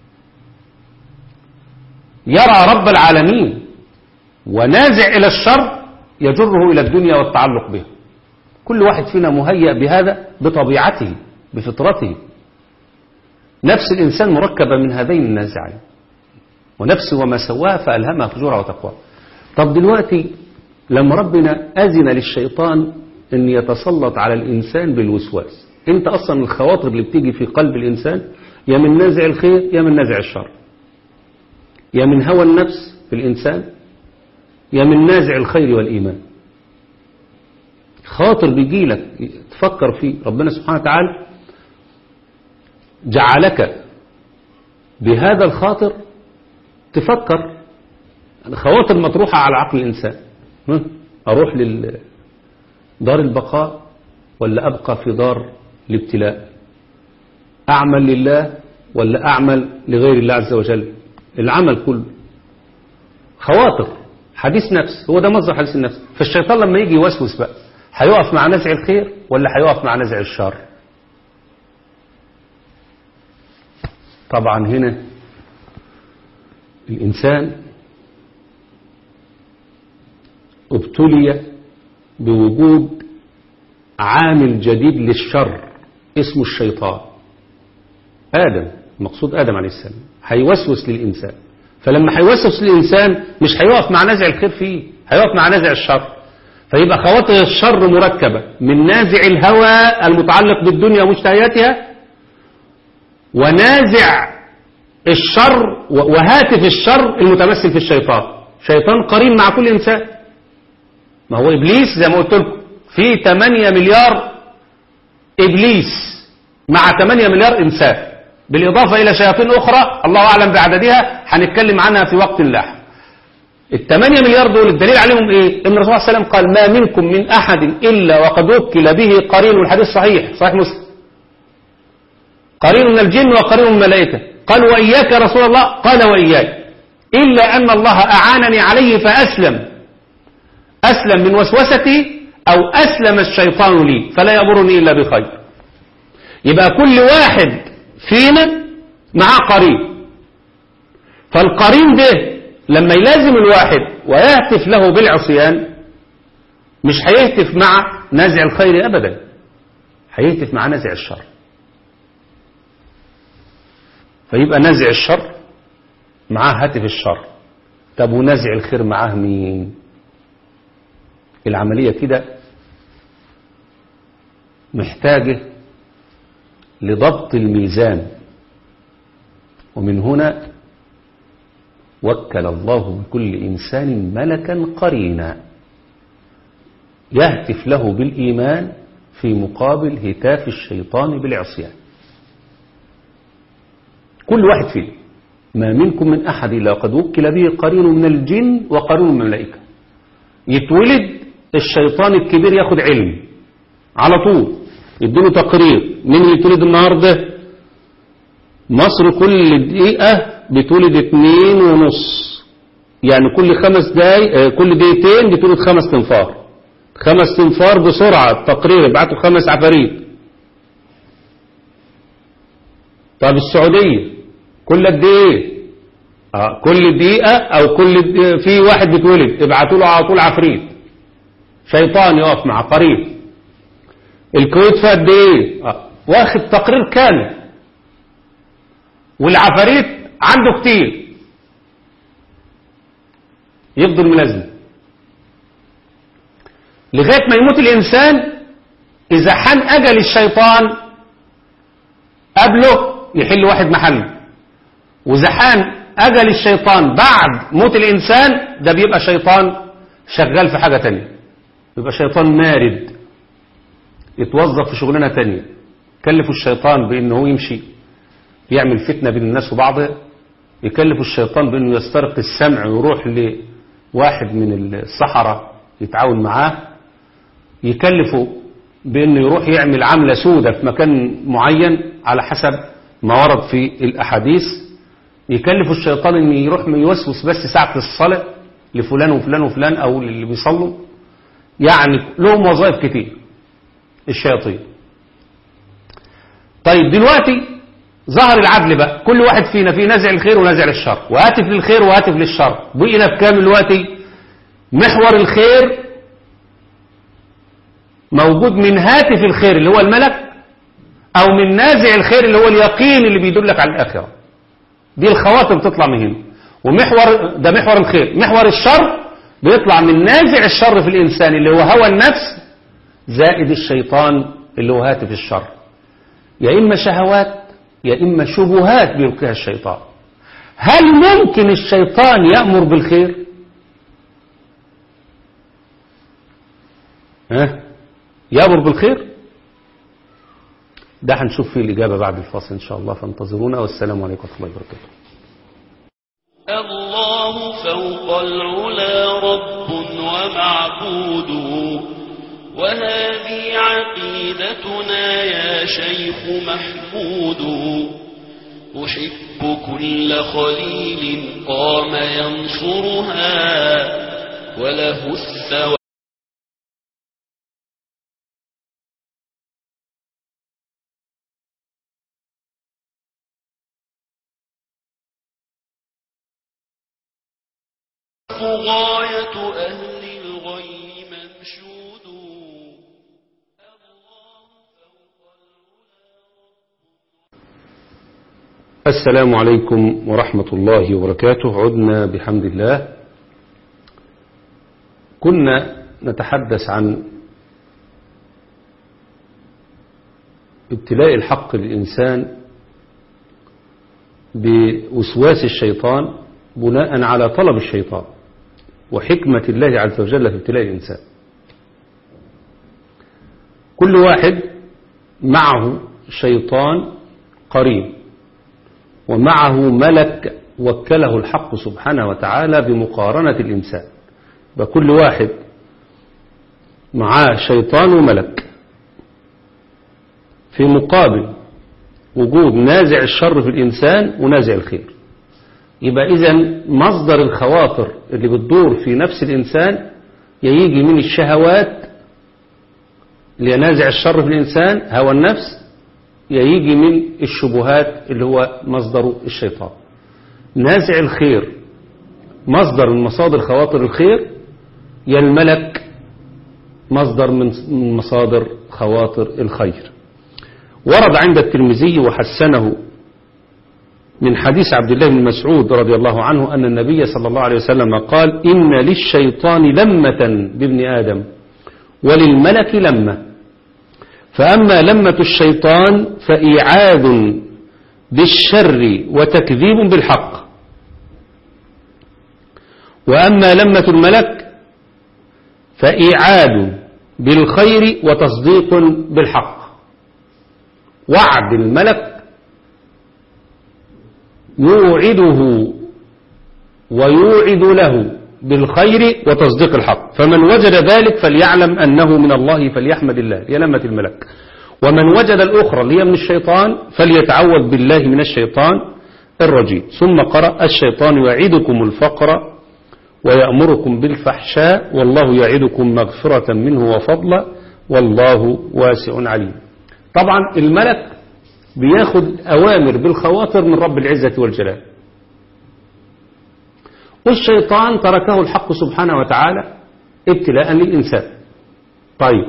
يرى رب العالمين ونازع إلى الشر يجره إلى الدنيا والتعلق به كل واحد فينا مهيأ بهذا بطبيعته بفطرته نفس الإنسان مركبة من هذين النازعين ونفس وما سواها فألهمها فجورها وتقوى طب دلوقتي لما ربنا أذن للشيطان أن يتسلط على الإنسان بالوسواس أنت أصلا الخواطر اللي بتيجي في قلب الإنسان يا من نازع الخير يا من نازع الشر يا من هوى النفس في الإنسان يا من نازع الخير والإيمان خاطر بيجي لك تفكر فيه ربنا سبحانه وتعالى جعلك بهذا الخاطر تفكر الخواطر مطروحة على عقل الإنسان ها؟ أروح لدار البقاء ولا أبقى في دار الابتلاء أعمل لله ولا أعمل لغير الله عز وجل العمل كله خواطر حديث نفس هو ده مصدر حديث النفس فالشيطان لما يجي يوسوس بقى هيقف مع نزع الخير ولا هيقف مع نزع الشر طبعا هنا الإنسان ابتلي بوجود عامل جديد للشر اسمه الشيطان آدم المقصود آدم عليه السلام هيوسوس للإنسان فلما هيوسوس للإنسان مش هيقف مع نازع الخير فيه هيقف مع نازع الشر فيبقى خواطر الشر مركبة من نازع الهوى المتعلق بالدنيا ومشتهياتها ونازع الشر وهاتف الشر المتمثل في الشيطان شيطان قرين مع كل إنسان ما هو إبليس زي ما قلت لكم في 8 مليار إبليس مع 8 مليار إنسان بالإضافة إلى شياطين أخرى الله أعلم بعددها هنتكلم عنها في وقت لاحق الثمانية مليار دول الدليل عليهم إيه إن الرسول صلى الله عليه وسلم قال ما منكم من أحد إلا وقد وكل به قرين والحديث صحيح صحيح مسلم قرين من الجن وقرين من الملائكة قال وإياك يا رسول الله قال وإياك إلا أن الله أعانني عليه فأسلم أسلم من وسوستي أو أسلم الشيطان لي فلا يضرني إلا بخير يبقى كل واحد فينا معاه قرين فالقرين ده لما يلازم الواحد ويهتف له بالعصيان مش هيهتف مع نازع الخير أبدا هيهتف مع نازع الشر فيبقى نازع الشر معاه هاتف الشر طب ونازع الخير معاه مين العملية كده محتاجة لضبط الميزان ومن هنا وكل الله بكل إنسان ملكا قرينا يهتف له بالإيمان في مقابل هتاف الشيطان بالعصيان كل واحد فيه ما منكم من أحد إلا قد وكل به قرين من الجن وقرين من الملائكة يتولد الشيطان الكبير ياخد علم على طول يديله تقرير مين اللي يتولد النهاردة مصر كل دقيقة بتولد اتنين ونص يعني كل خمس دقايق كل دقيقتين بتولد خمس تنفار خمس تنفار بسرعة تقرير يبعتوا خمس عفاريت طب السعودية كل قد ايه اه كل دقيقة او كل دقيقة في واحد بيتولد ابعتوا له على طول عفريت شيطان يقف مع قريب الكويت فيها قد ايه آه. واخد تقرير كامل والعفاريت عنده كتير يفضل ملازم لغاية ما يموت الإنسان إذا حان أجل الشيطان قبله يحل واحد محله وإذا حان أجل الشيطان بعد موت الإنسان ده بيبقى شيطان شغال في حاجة تانية بيبقى شيطان مارد يتوظف في شغلانة تانية كلفوا الشيطان بأنه يمشي يعمل فتنة بين الناس وبعضها يكلف الشيطان بأنه يسترق السمع ويروح لواحد من الصحراء يتعاون معاه يكلفه بأنه يروح يعمل عملة سودة في مكان معين على حسب ما ورد في الأحاديث يكلف الشيطان أن يروح يوسوس بس ساعة الصلاة لفلان وفلان وفلان أو اللي بيصلوا يعني لهم وظائف كتير الشياطين طيب دلوقتي ظهر العدل بقى كل واحد فينا في نازع الخير ونازع الشر وهاتف للخير وهاتف للشر بقينا في كام دلوقتي محور الخير موجود من هاتف الخير اللي هو الملك او من نازع الخير اللي هو اليقين اللي بيدلك على الاخره دي الخواطر بتطلع من هنا ومحور ده محور الخير محور الشر بيطلع من نازع الشر في الانسان اللي هو هوى النفس زائد الشيطان اللي هو هاتف الشر يا اما شهوات يا اما شبهات بيلقيها الشيطان هل ممكن الشيطان يأمر بالخير ها يأمر بالخير ده هنشوف فيه الإجابة بعد الفاصل إن شاء الله فانتظرونا والسلام عليكم ورحمة الله وبركاته الله فوق العلا رب ومعبود وهذه عقيدتنا يا شيخ محمود أحب كل خليل قام ينصرها وله الثواب غاية أهل الغي منشود السلام عليكم ورحمة الله وبركاته عدنا بحمد الله كنا نتحدث عن ابتلاء الحق للإنسان بوسواس الشيطان بناء على طلب الشيطان وحكمة الله عز وجل في ابتلاء الإنسان كل واحد معه شيطان قريب ومعه ملك وكله الحق سبحانه وتعالى بمقارنة الإنسان بكل واحد معاه شيطان وملك في مقابل وجود نازع الشر في الإنسان ونازع الخير يبقى إذا مصدر الخواطر اللي بتدور في نفس الإنسان يجي من الشهوات اللي نازع الشر في الإنسان هوى النفس يجي من الشبهات اللي هو مصدر الشيطان نازع الخير مصدر من مصادر خواطر الخير يا الملك مصدر من مصادر خواطر الخير ورد عند الترمذي وحسنه من حديث عبد الله بن مسعود رضي الله عنه أن النبي صلى الله عليه وسلم قال إن للشيطان لمة بابن آدم وللملك لمة فأما لمة الشيطان فإيعاد بالشر وتكذيب بالحق وأما لمة الملك فإيعاد بالخير وتصديق بالحق وعد الملك يوعده ويوعد له بالخير وتصديق الحق فمن وجد ذلك فليعلم أنه من الله فليحمد الله هي لمة الملك ومن وجد الأخرى اللي هي من الشيطان فليتعوذ بالله من الشيطان الرجيم ثم قرأ الشيطان يعدكم الفقر ويأمركم بالفحشاء والله يعدكم مغفرة منه وفضلا والله واسع عليم طبعا الملك بياخد أوامر بالخواطر من رب العزة والجلال والشيطان تركه الحق سبحانه وتعالى ابتلاء للإنسان طيب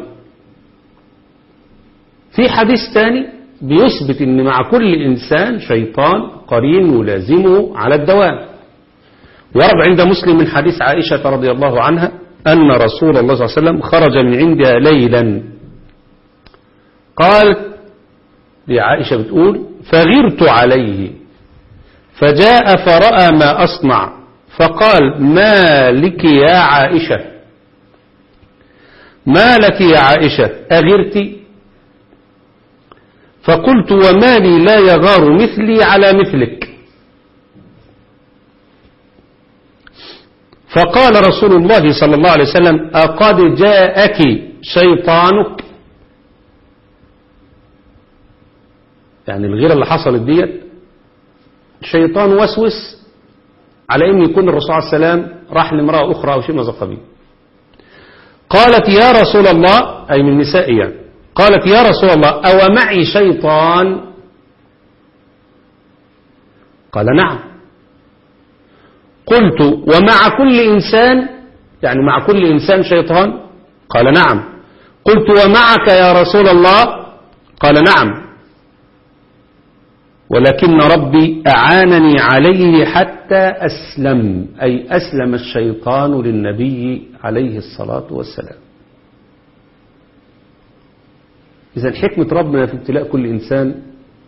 في حديث ثاني بيثبت ان مع كل إنسان شيطان قرين يلازمه على الدوام ورد عند مسلم من حديث عائشة رضي الله عنها أن رسول الله صلى الله عليه وسلم خرج من عندها ليلا قالت عائشة بتقول فغرت عليه فجاء فرأى ما أصنع فقال ما لك يا عائشة ما لك يا عائشة أغرت فقلت وما لي لا يغار مثلي على مثلك فقال رسول الله صلى الله عليه وسلم أقد جاءك شيطانك يعني الغيرة اللي حصلت ديت الشيطان وسوس على ان يكون الرسول عليه السلام راح لامرأة أخرى أو شيء من القبيل قالت يا رسول الله أي من نسائي يعني قالت يا رسول الله أو معي شيطان قال نعم قلت ومع كل إنسان يعني مع كل إنسان شيطان قال نعم قلت ومعك يا رسول الله قال نعم ولكن ربي أعانني عليه حتى أسلم أي أسلم الشيطان للنبي عليه الصلاة والسلام إذا حكمة ربنا في ابتلاء كل إنسان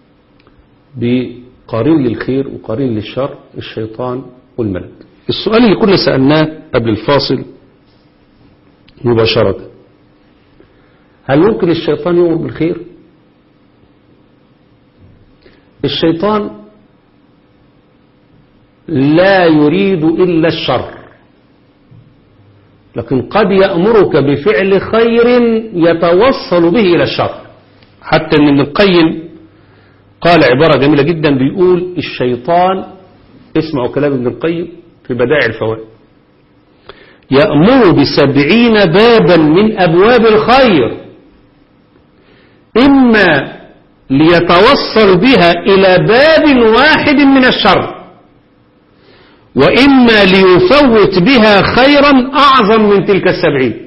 بقرين للخير وقرين للشر الشيطان والملك السؤال اللي كنا سألناه قبل الفاصل مباشرة هل ممكن الشيطان يؤمر بالخير الشيطان لا يريد إلا الشر لكن قد يأمرك بفعل خير يتوصل به إلى الشر حتى أن ابن القيم قال عبارة جميلة جدا بيقول الشيطان اسمعوا كلام ابن القيم في بدائع الفوائد يأمر بسبعين بابا من أبواب الخير إما ليتوصل بها إلى باب واحد من الشر وإما ليفوت بها خيرا أعظم من تلك السبعين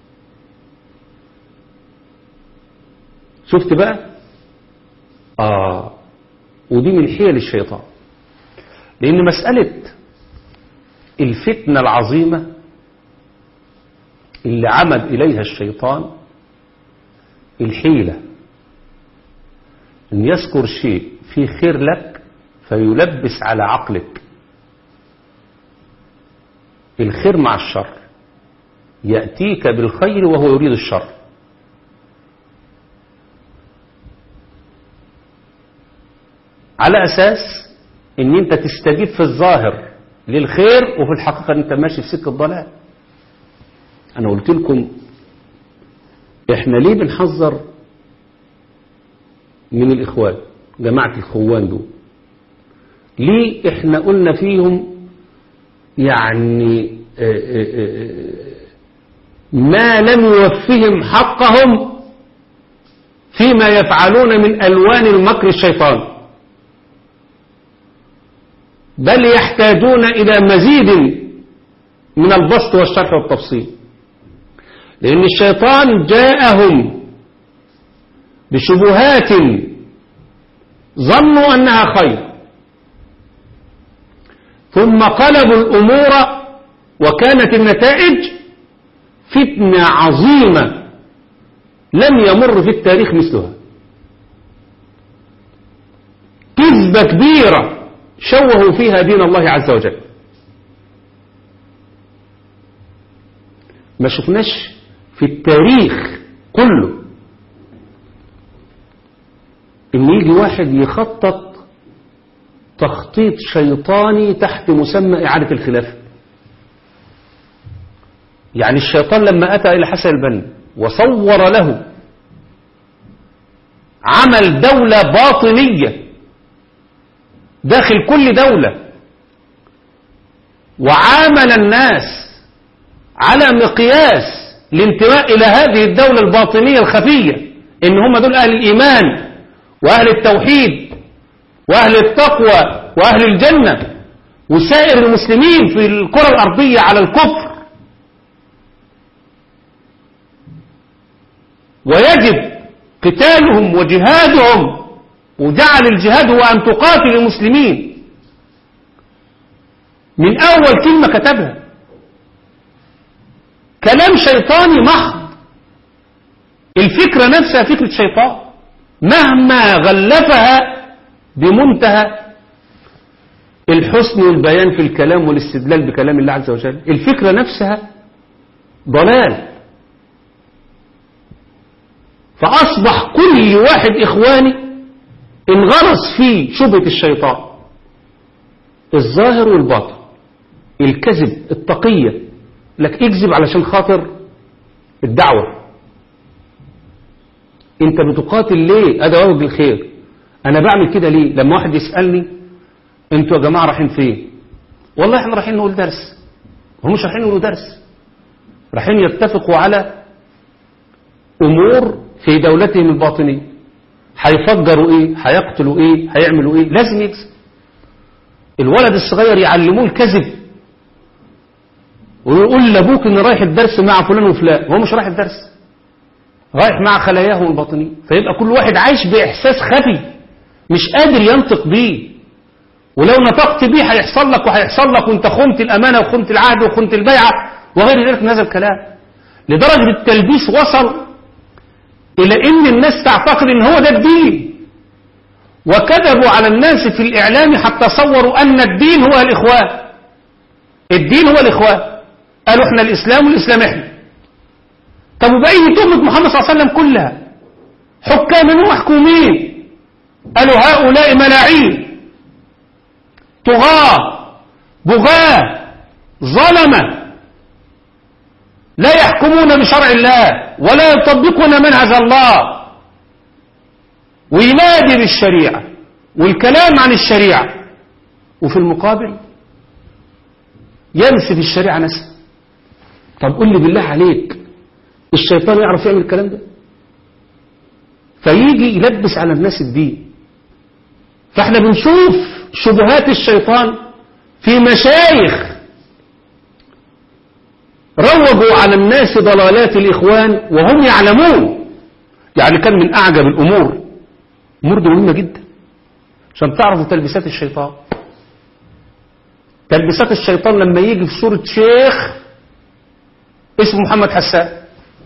شفت بقى آه ودي من حيل الشيطان لأن مسألة الفتنة العظيمة اللي عمد إليها الشيطان الحيلة أن يذكر شيء فيه خير لك فيلبس على عقلك الخير مع الشر يأتيك بالخير وهو يريد الشر على أساس أن أنت تستجيب في الظاهر للخير وفي الحقيقة أنت ماشي في سكة ضلال أنا قلت لكم إحنا ليه بنحذر من الإخوان جماعة الخوان دول ليه إحنا قلنا فيهم يعني ما لم يوفهم حقهم فيما يفعلون من ألوان المكر الشيطان بل يحتاجون إلى مزيد من البسط والشرح والتفصيل لأن الشيطان جاءهم بشبهات ظنوا أنها خير ثم قلبوا الأمور وكانت النتائج فتنة عظيمة لم يمر في التاريخ مثلها كذبة كبيرة شوهوا فيها دين الله عز وجل ما شفناش في التاريخ كله ان يجي واحد يخطط تخطيط شيطاني تحت مسمى إعادة الخلافة يعني الشيطان لما أتى إلى حسن البنا وصور له عمل دولة باطنية داخل كل دولة وعامل الناس على مقياس الانتماء إلى هذه الدولة الباطنية الخفية إن هم دول أهل الإيمان وأهل التوحيد وأهل التقوى وأهل الجنة وسائر المسلمين في الكرة الأرضية على الكفر ويجب قتالهم وجهادهم وجعل الجهاد هو أن تقاتل المسلمين من أول كلمة كتبها كلام شيطاني محض الفكرة نفسها فكرة شيطان مهما غلفها بمنتهى الحسن والبيان في الكلام والاستدلال بكلام الله عز وجل الفكرة نفسها ضلال فأصبح كل واحد إخواني انغرس فيه شبهة الشيطان الظاهر والباطن الكذب التقية لك اكذب علشان خاطر الدعوة انت بتقاتل ليه ادى وجه الخير انا بعمل كده ليه لما واحد يسألني انتوا يا جماعة رايحين فين والله احنا رايحين نقول درس هم مش رايحين يقولوا درس رايحين يتفقوا على امور في دولتهم الباطنية هيفجروا ايه هيقتلوا ايه هيعملوا ايه لازم يكسب الولد الصغير يعلموه الكذب ويقول لابوك ان رايح الدرس مع فلان وفلان هو مش رايح الدرس رايح مع خلاياه الباطنية فيبقى كل واحد عايش بإحساس خفي مش قادر ينطق بيه ولو نطقت بيه هيحصل لك وهيحصل لك وانت خنت الأمانة وخنت العهد وخنت البيعة وغير ذلك من هذا الكلام لدرجة التلبيس وصل إلى إن الناس تعتقد إن هو ده الدين وكذبوا على الناس في الإعلام حتى صوروا أن الدين هو الإخوان الدين هو الإخوان قالوا إحنا الإسلام والإسلام إحنا طب وبأي تهمة محمد صلى الله عليه وسلم كلها حكاما ومحكومين قالوا هؤلاء ملاعين طغاة بغاة ظلمة لا يحكمون بشرع الله ولا يطبقون منهج الله وينادي بالشريعة والكلام عن الشريعة وفي المقابل ينسف الشريعة نسف طب قل لي بالله عليك الشيطان يعرف يعمل الكلام ده فيجي يلبس على الناس الدين فاحنا بنشوف شبهات الشيطان في مشايخ روجوا على الناس ضلالات الإخوان وهم يعلمون يعني كان من أعجب الأمور أمور دي مهمة جدا عشان تعرفوا تلبسات الشيطان تلبسات الشيطان لما يجي في صورة شيخ اسمه محمد حسان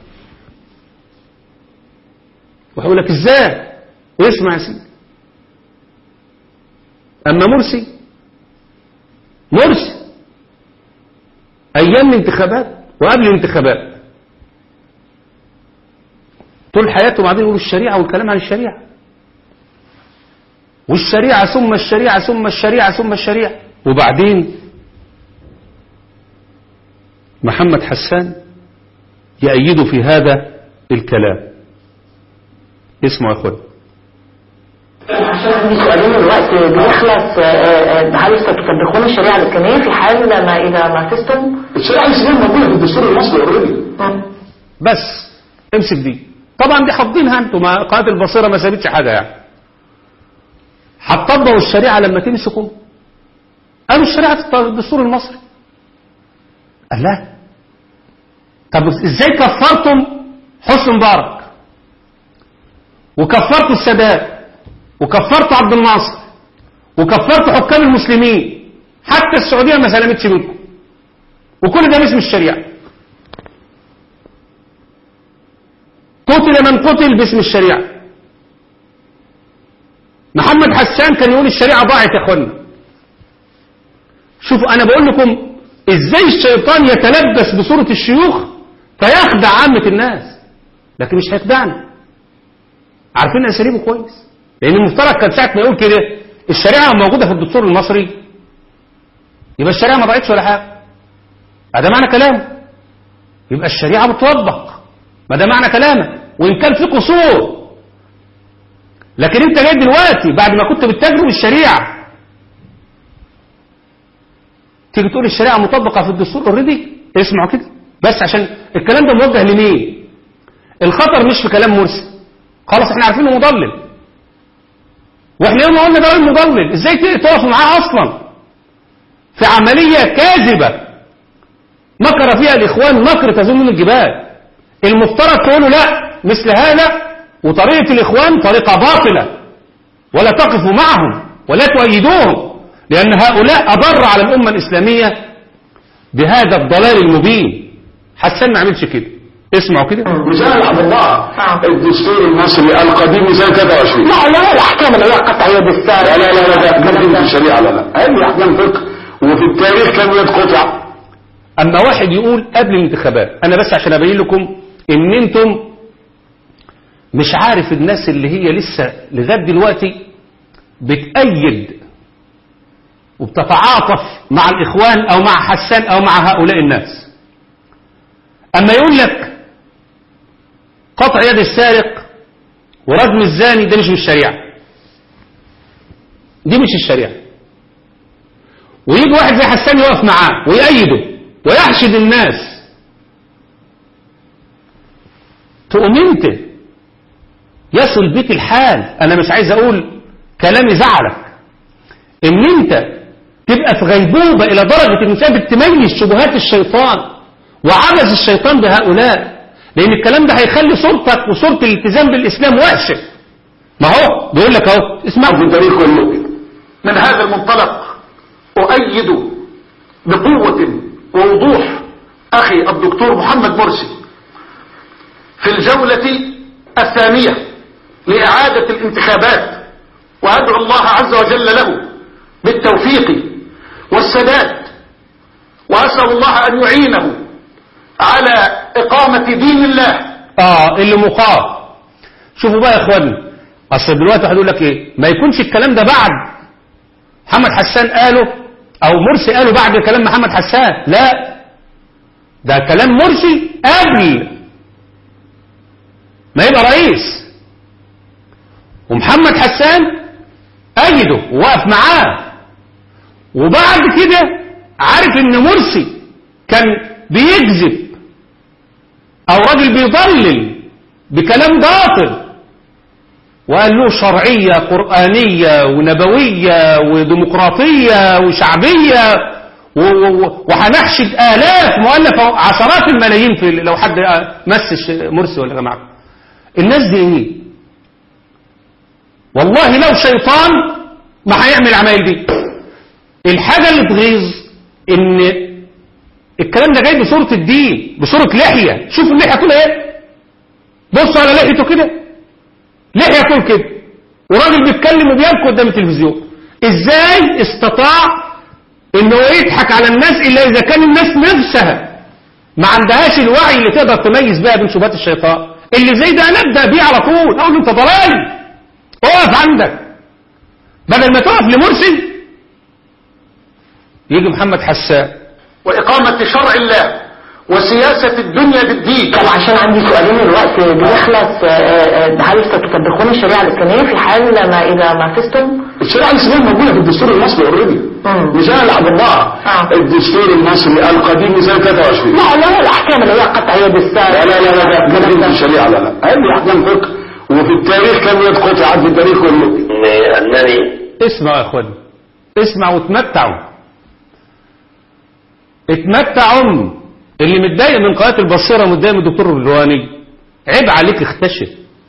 وهيقول لك ازاي اسمع يا سيدي اما مرسي مرسي ايام الانتخابات وقبل الانتخابات طول حياته بعدين يقول الشريعة والكلام عن الشريعة والشريعة ثم الشريعة ثم الشريعة ثم الشريعة وبعدين محمد حسان يأيده في هذا الكلام اسمعوا يا اخوان عشان عندي سؤالين الوقت بيخلص آه، آه، هل ستطبقون الشريعة الإسلامية في حال ما إذا مارستم؟ الشريعة الإسلامية موجودة في الدستور المصري اوريدي مم. بس امسك دي طبعا دي حافظينها انتوا ما قناه البصيره ما سابتش حاجه يعني هتطبقوا الشريعه لما تمسكوا قالوا الشريعه في الدستور المصري قال لا طب ازاي كفرتم حسن مبارك وكفرتوا السادات وكفرتوا عبد الناصر وكفرتوا حكام المسلمين حتى السعوديه ما سلمتش منكم وكل ده باسم الشريعه قتل من قتل باسم الشريعة محمد حسان كان يقول الشريعة ضاعت يا اخوانا شوفوا انا بقول لكم ازاي الشيطان يتلبس بصورة الشيوخ فيخدع عامة الناس لكن مش هيخدعنا عارفين اساليبه كويس لان المفترض كان ساعة ما يقول كده الشريعة موجودة في الدستور المصري يبقى الشريعة ما ضاعتش ولا حاجة هذا معنى كلامه يبقى الشريعة بتطبق ما ده معنى كلامك وإن كان في قصور لكن انت جاي دلوقتي بعد ما كنت بتتاجر بالشريعة تيجي تقول الشريعة مطبقة في الدستور اوريدي اسمعوا كده بس عشان الكلام ده موجه لمين الخطر مش في كلام مرسي خلاص احنا عارفين انه مضلل واحنا يوم ما قلنا ده المضلل ازاي تقفوا معاه اصلا في عملية كاذبة مكر فيها الاخوان مكر تزول من الجبال المفترض تقولوا لا مثل هذا وطريقة الإخوان طريقة باطلة ولا تقفوا معهم ولا تؤيدوهم لأن هؤلاء أضر على الأمة الإسلامية بهذا الضلال المبين حسن ما عملش كده اسمعوا كده مثال عبد الله الدستور المصري القديم مثال 23 لا لا الأحكام اللي هي قطعية بالسعر لا لا لا لا ده في الشريعة لا لا أي أحكام فقه وفي التاريخ كم يتقطع أما واحد يقول قبل الانتخابات أنا بس عشان أبين لكم إن أنتم مش عارف الناس اللي هي لسه لغاية دلوقتي بتأيد وبتتعاطف مع الإخوان أو مع حسان أو مع هؤلاء الناس أما يقول لك قطع يد السارق ورجم الزاني ده مش من الشريعة دي مش الشريعة ويجي واحد زي حسان يقف معاه ويأيده ويحشد الناس تقوم انت يصل بك الحال انا مش عايز اقول كلام يزعلك ان انت تبقى في غيبوبة إلى درجة إن مش قادر تميز شبهات الشيطان وعبث الشيطان بهؤلاء لأن الكلام ده هيخلي صورتك وصورة الالتزام بالإسلام وحشة ما هو بيقول لك أهو اسمعوا في تاريخ كله من هذا المنطلق أؤيد بقوة ووضوح أخي الدكتور محمد مرسي في الجولة الثانية لإعادة الانتخابات وأدعو الله عز وجل له بالتوفيق والسداد وأسأل الله أن يعينه على إقامة دين الله اه اللي مقام شوفوا بقى يا اخواني اصل دلوقتي واحد يقول لك ايه ما يكونش الكلام ده بعد محمد حسان قاله او مرسي قاله بعد كلام محمد حسان لا ده كلام مرسي قبل ما يبقى رئيس ومحمد حسان أيده ووقف معاه وبعد كده عارف ان مرسي كان بيكذب او راجل بيضلل بكلام باطل وقال له شرعية قرآنية ونبوية وديمقراطية وشعبية و- و- وهنحشد آلاف مؤلفة عشرات الملايين في لو حد مس الش- مرسي ولا جماعة الناس دي ايه والله لو شيطان ما هيعمل العمايل دي الحاجة اللي تغيظ ان الكلام ده جاي بصورة الدين بصورة لحية شوفوا اللحية كلها ايه بصوا على لحيته كده لحية طول كده وراجل بيتكلم وبيبكي قدام التلفزيون ازاي استطاع انه يضحك على الناس الا اذا كان الناس نفسها ما عندهاش الوعي اللي تقدر تميز بيها بين شبهات الشيطان اللي زي ده نبدا بيه على طول اقول له انت ضلالي اقف عندك بدل ما تقف لمرسي يجي محمد حسان وإقامة شرع الله وسياسة الدنيا بالدين طب عشان عندي سؤالين الوقت بيخلص آه، آه، هل ستطبقون الشريعة الإسلامية في حال ما إذا ما فزتم؟ الشريعة الإسلامية موجودة في الدستور المصري اوريدي مم. مش أنا اللي حضرناها آه. الدستور المصري القديم من سنة 23 لا لا الأحكام اللي هي قطع يد السارق لا لا لا لا ده الكلام في ده. الشريعة لا لا هذه أحكام فقه وفي التاريخ كم يد قطعت في التاريخ كله أنني اسمعوا يا اخواني اسمعوا وتمتعوا اتمتعوا اللي متضايق من قناه البصيره ومتضايق من الدكتور الرواني عيب عليك اختشف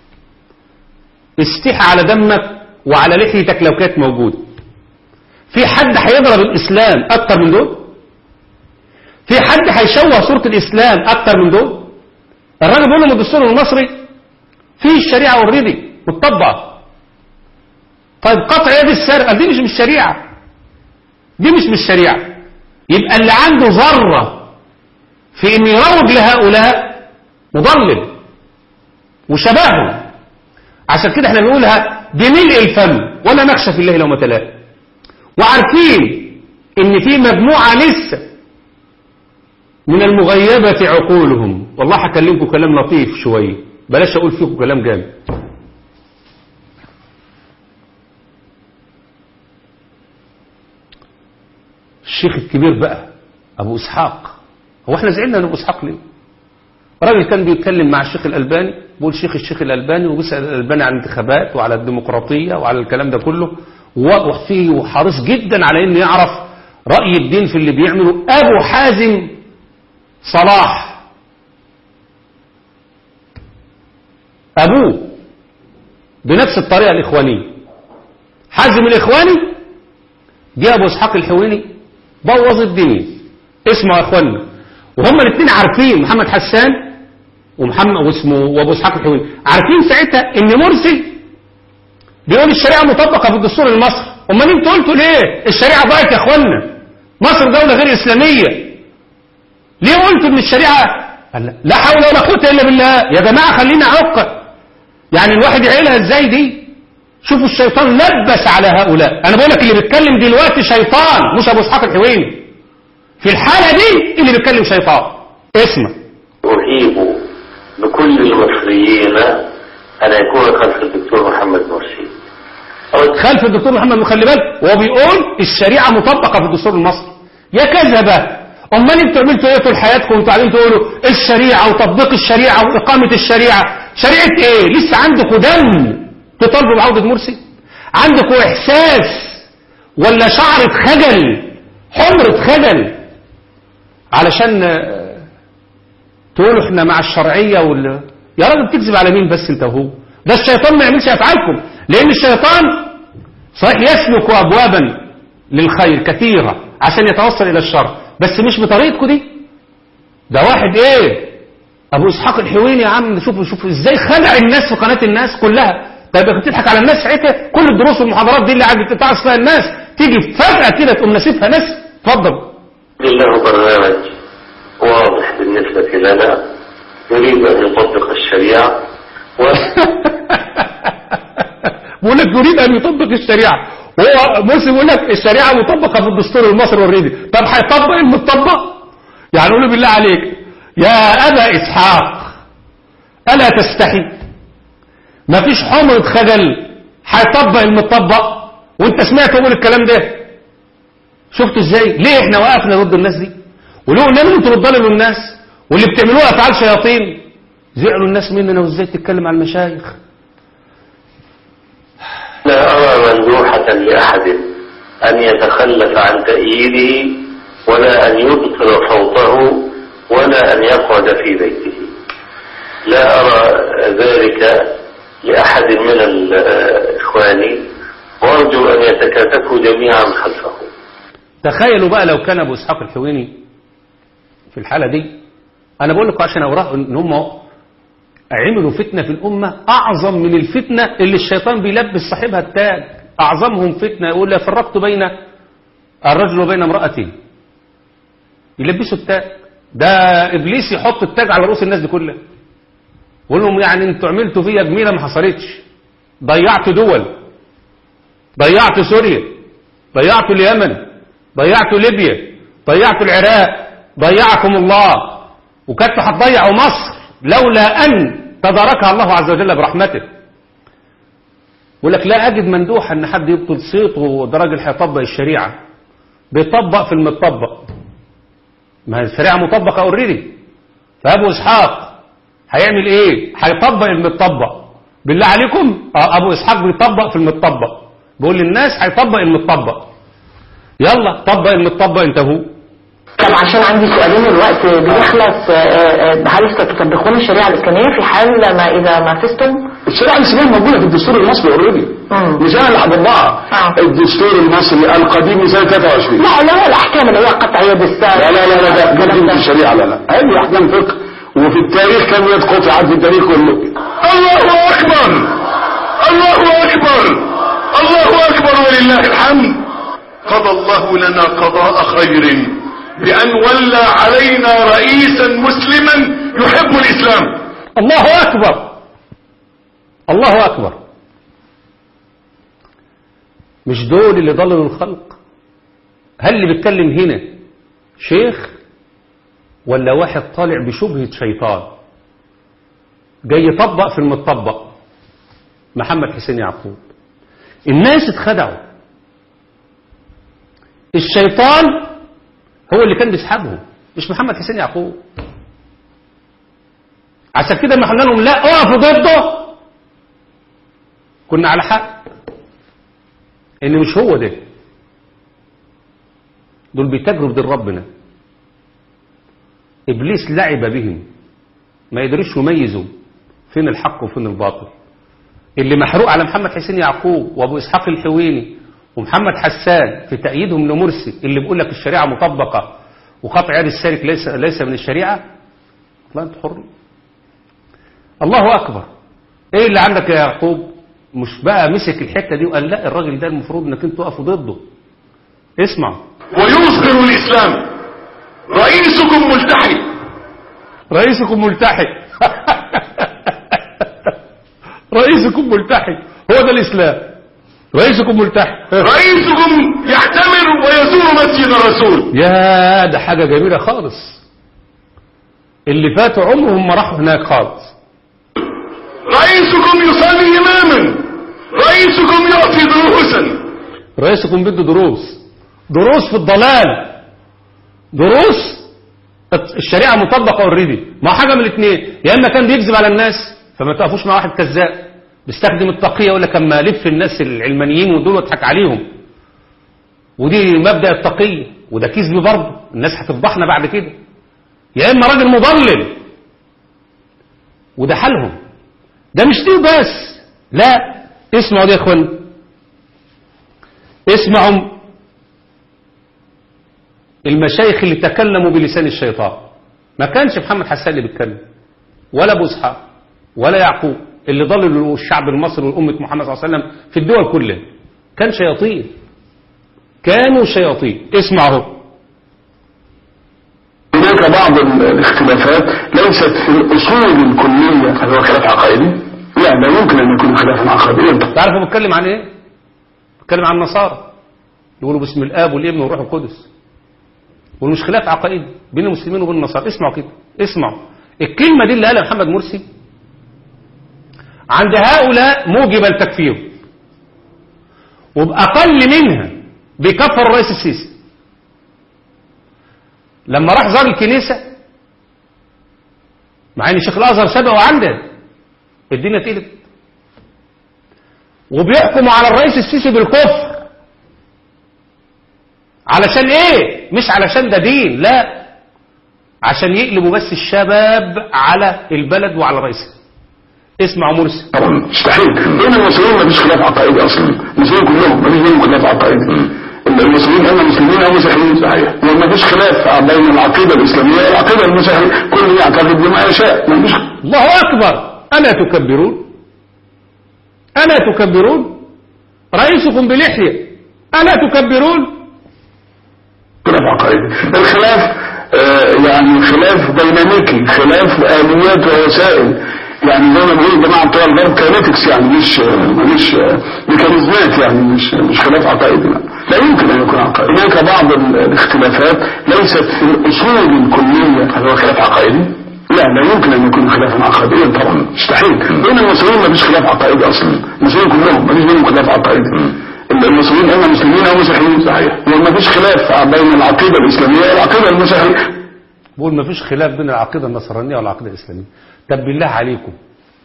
استح على دمك وعلى لحيتك لو كانت موجوده في حد هيضرب الاسلام اكتر من دول في حد هيشوه صوره الاسلام اكتر من دول الراجل بيقول لهم الدستور المصري فيه الشريعه اوريدي متطبقه طيب قطع يد السرقة دي مش من الشريعة دي مش من الشريعة يبقى اللي عنده ذرة في ان يروج لهؤلاء مضلل وشبههم عشان كده احنا بنقولها بملء الفم ولا نخشى في الله لومة لائم وعارفين ان في مجموعة لسه من المغيبة عقولهم والله هكلمكم كلام لطيف شوية بلاش اقول فيكم كلام جامد الشيخ الكبير بقى ابو اسحاق هو احنا زعلنا من ابو اسحاق ليه راجل كان بيتكلم مع الشيخ الالباني بيقول شيخ الشيخ الالباني وبيسال الالباني عن الانتخابات وعلى الديمقراطيه وعلى الكلام ده كله وفيه وحريص جدا على انه يعرف راي الدين في اللي بيعمله ابو حازم صلاح ابوه بنفس الطريقه الاخوانيه حازم الاخواني جه ابو اسحاق الحويني بوظ الدنيا اسمعوا يا اخوانا وهم الاثنين عارفين محمد حسان ومحمد واسمه وابو اسحاق الحويني عارفين ساعتها ان مرسي بيقول الشريعه مطبقه في الدستور المصري امال انتوا قلتوا ليه الشريعه ضاعت يا اخوانا مصر دوله غير اسلاميه ليه قلتوا ان الشريعه قال لا- لا حول ولا قوه الا بالله يا جماعه خلينا عقل يعني الواحد يعيلها ازاي دي شوفوا الشيطان لبس على هؤلاء انا بقول لك اللي بيتكلم دلوقتي شيطان مش ابو اسحاق الحويني في الحاله دي اللي بيتكلم شيطان اسمع أهيب بكل المصريين أن يكون خلف الدكتور محمد مرسي أود خلف الدكتور محمد مخلي بالك وهو بيقول الشريعه مطبقه في الدستور المصري يا كذبه امال انتوا عملتوا ايه طول حياتكم انتوا قاعدين تقولوا الشريعه وتطبيق الشريعه واقامه الشريعه شريعه ايه لسه عندكم دم تطالبوا بعوده مرسي عندكم احساس ولا شعره خجل حمرة خجل علشان آه، تقولوا احنا مع الشرعية وال يا راجل بتكذب على مين بس انت وهو ده الشيطان ما يعملش افعالكم لان الشيطان صحيح يسلك ابوابا للخير كثيرة عشان يتوصل الى الشر بس مش بطريقتكم دي ده واحد ايه ابو اسحاق الحويني يا عم شوف شوف ازاي خدع الناس في قناه الناس كلها طيب كنت تضحك على الناس ساعتها كل الدروس والمحاضرات دي اللي قاعد تعص فيها الناس تيجي فجاه كده تقوم ناسفها ناس اتفضل له برنامج واضح بالنسبة لنا يريد أن يطبق الشريعة و... بيقول لك يريد ان يطبق الشريعه وهو مسلم يقول لك الشريعه مطبقه في الدستور المصري اوريدي طب هيطبق المطبق يعني قول له بالله عليك يا ابا اسحاق الا تستحي ما فيش حمرة خجل هيطبق المطبق وانت سمعت اقول الكلام ده شفتوا ازاي ليه احنا وقفنا ضد الناس دي ولو قلنا لهم انتوا بتضللوا الناس واللي بتعملوها افعال شياطين زعلوا الناس مننا وازاي تتكلم عن المشايخ لا أرى مندوحة لأحد أن يتخلف عن تأييده ولا أن يبطل صوته ولا أن يقعد في بيته لا أرى ذلك لأحد من الإخوان وأرجو أن يتكاتفوا جميعا خلفه تخيلوا بقى لو كان ابو اسحاق الحويني في الحاله دي انا بقول لكم عشان اوراق ان هم عملوا فتنه في الامه اعظم من الفتنه اللي الشيطان بيلبس صاحبها التاج اعظمهم فتنه يقول لا فرقت بين الرجل وبين امراته يلبسوا التاج ده ابليس يحط التاج على رؤوس الناس دي كلها يقول لهم يعني انتوا عملتوا فيا جميله ما حصلتش ضيعت دول ضيعت سوريا ضيعت اليمن ضيعت ليبيا ضيعت العراق ضيعكم الله وكانت هتضيعوا مصر لولا أن تداركها الله عز وجل برحمته يقول لك لا أجد مندوحا أن حد يبطل صيته وده راجل هيطبق الشريعة بيطبق في المطبق ما هي الشريعة مطبقة اوريدي فأبو إسحاق هيعمل إيه هيطبق المطبق بالله عليكم آه، أبو إسحاق بيطبق في المطبق بيقول للناس هيطبق المطبق يلا طبق المطبق انتهوا طب عشان عندي سؤالين الوقت بيخلص آه، آه، هل تطبقون الشريعة الإسلامية في حال ما إذا ما فزتم؟ الشريعة الإسلامية موجودة في الدستور المصري اوريدي مم. مش أنا اللي هطبقها آه. الدستور المصري القديم من سنة 23 لا لا الأحكام اللي هي قطع يد الساعة لا لا لا لا ده ده في الشريعة لا لا هذه أحكام فقه وفي التاريخ كم يد قطعت في التاريخ كله الله أكبر الله أكبر الله أكبر ولله الحمد قضى الله لنا قضاء خير بأن ولى علينا رئيسا مسلما يحب الإسلام الله أكبر الله أكبر مش دول اللي ضللوا الخلق هل اللي بيتكلم هنا شيخ ولا واحد طالع بشبهة شيطان جاي يطبق في المطبق محمد حسين يعقوب الناس اتخدعوا الشيطان هو اللي كان بيسحبهم مش محمد حسين يعقوب عشان كده ما قلنا لهم لا اقفوا ضده كنا على حق ان مش هو ده دول بيتاجروا بدين ربنا ابليس لعب بهم ما يقدروش يميزوا فين الحق وفين الباطل اللي محروق على محمد حسين يعقوب وابو اسحاق الحويني ومحمد حسان في تأييدهم لمرسي اللي بيقول لك الشريعة مطبقة وقطع يد السارق ليس ليس من الشريعة والله انت حر الله أكبر ايه اللي عندك يا يعقوب مش بقى مسك الحتة دي وقال لا الراجل ده المفروض انك انت تقفوا ضده اسمع ويظهر الإسلام رئيسكم ملتحي رئيسكم ملتحي رئيسكم ملتحي هو ده الإسلام رئيسكم ملتحي رئيسكم يعتمر ويزور مسجد الرسول يا ده حاجة جميلة خالص اللي فاتوا عمرهم ما راحوا هناك خالص رئيسكم يصلي إماما رئيسكم يعطي دروسا رئيسكم بده دروس دروس في الضلال دروس الشريعة مطبقة اوريدي ما هو حاجة من الاثنين يا اما كان بيكذب على الناس فما تقفوش مع واحد كذاب بيستخدم التقية يقول لك اما الف الناس العلمانيين ودول واضحك عليهم ودي مبدأ التقية وده كذب برضه الناس هتفضحنا بعد كده يا اما راجل مضلل وده حالهم ده مش دي بس لا اسمعوا دي يا اخوان اسمعوا المشايخ اللي تكلموا بلسان الشيطان ما كانش محمد حسان اللي بيتكلم ولا ابو اسحاق ولا يعقوب اللي ضللوا الشعب المصري والأمة محمد صلى الله عليه وسلم في الدول كلها كان شياطين كانوا شياطين اسمعوا هناك بعض ال- الاختلافات ليست في الأصول الكلية هل هو خلاف عقائدي؟ لا لا يمكن أن يكون خلافا عقائديا تعرفوا بتكلم عن ايه بتكلم عن النصارى يقولوا باسم الاب والابن والروح القدس يقولوا مش خلاف عقائدي بين المسلمين وبين النصارى اسمعوا كده اسمعوا الكلمه دي اللي قالها محمد مرسي عند هؤلاء موجب التكفير وبأقل منها بيكفر الرئيس السيسي لما راح زار الكنيسة مع ان شيخ الازهر سبقه عنده الدنيا تقلب وبيحكموا على الرئيس السيسي بالكفر علشان ايه مش علشان ده دين لا عشان يقلبوا بس الشباب على البلد وعلى رئيسها اسمعوا مرسي طبعا مستحيل بين المسلمين ما فيش خلاف عقائدي اصلا المسلمين كلهم ما فيش بينهم خلاف عقائدي المسلمين اما مسلمين او مسيحيين صحيح وما فيش خلاف بين العقيده الاسلاميه والعقيده المسيحيه كل يعتقد بما يشاء ما فيش الله أكبر ألا تكبرون ألا تكبرون رئيسكم بلحية ألا تكبرون خلاف عقائدي الخلاف آه، يعني خلاف ديناميكي خلاف آليات ووسائل يعني زي ما بيقول الجماعه بتوع الغرب كاينetics يعني مش مش ميكانيزمات يعني مش مش خلاف عقائدي لا. لا يمكن ان يكون عقائدي هناك بعض ال- الاختلافات ليست في الاصول الكليه هل هو خلاف عقائدي؟ لا لا يمكن ان يكون خلافا عقائديا طبعا مستحيل بين المسلمين ما فيش خلاف عقائدي اصلا المسلمين كلهم ما فيش بينهم خلاف عقائدي المسلمين اما مسلمين او مسيحيين صحيح وما فيش خلاف بين العقيده الاسلاميه والعقيده المسيحيه بقول ما فيش خلاف بين العقيدة النصرانية والعقيدة الإسلامية طب بالله عليكم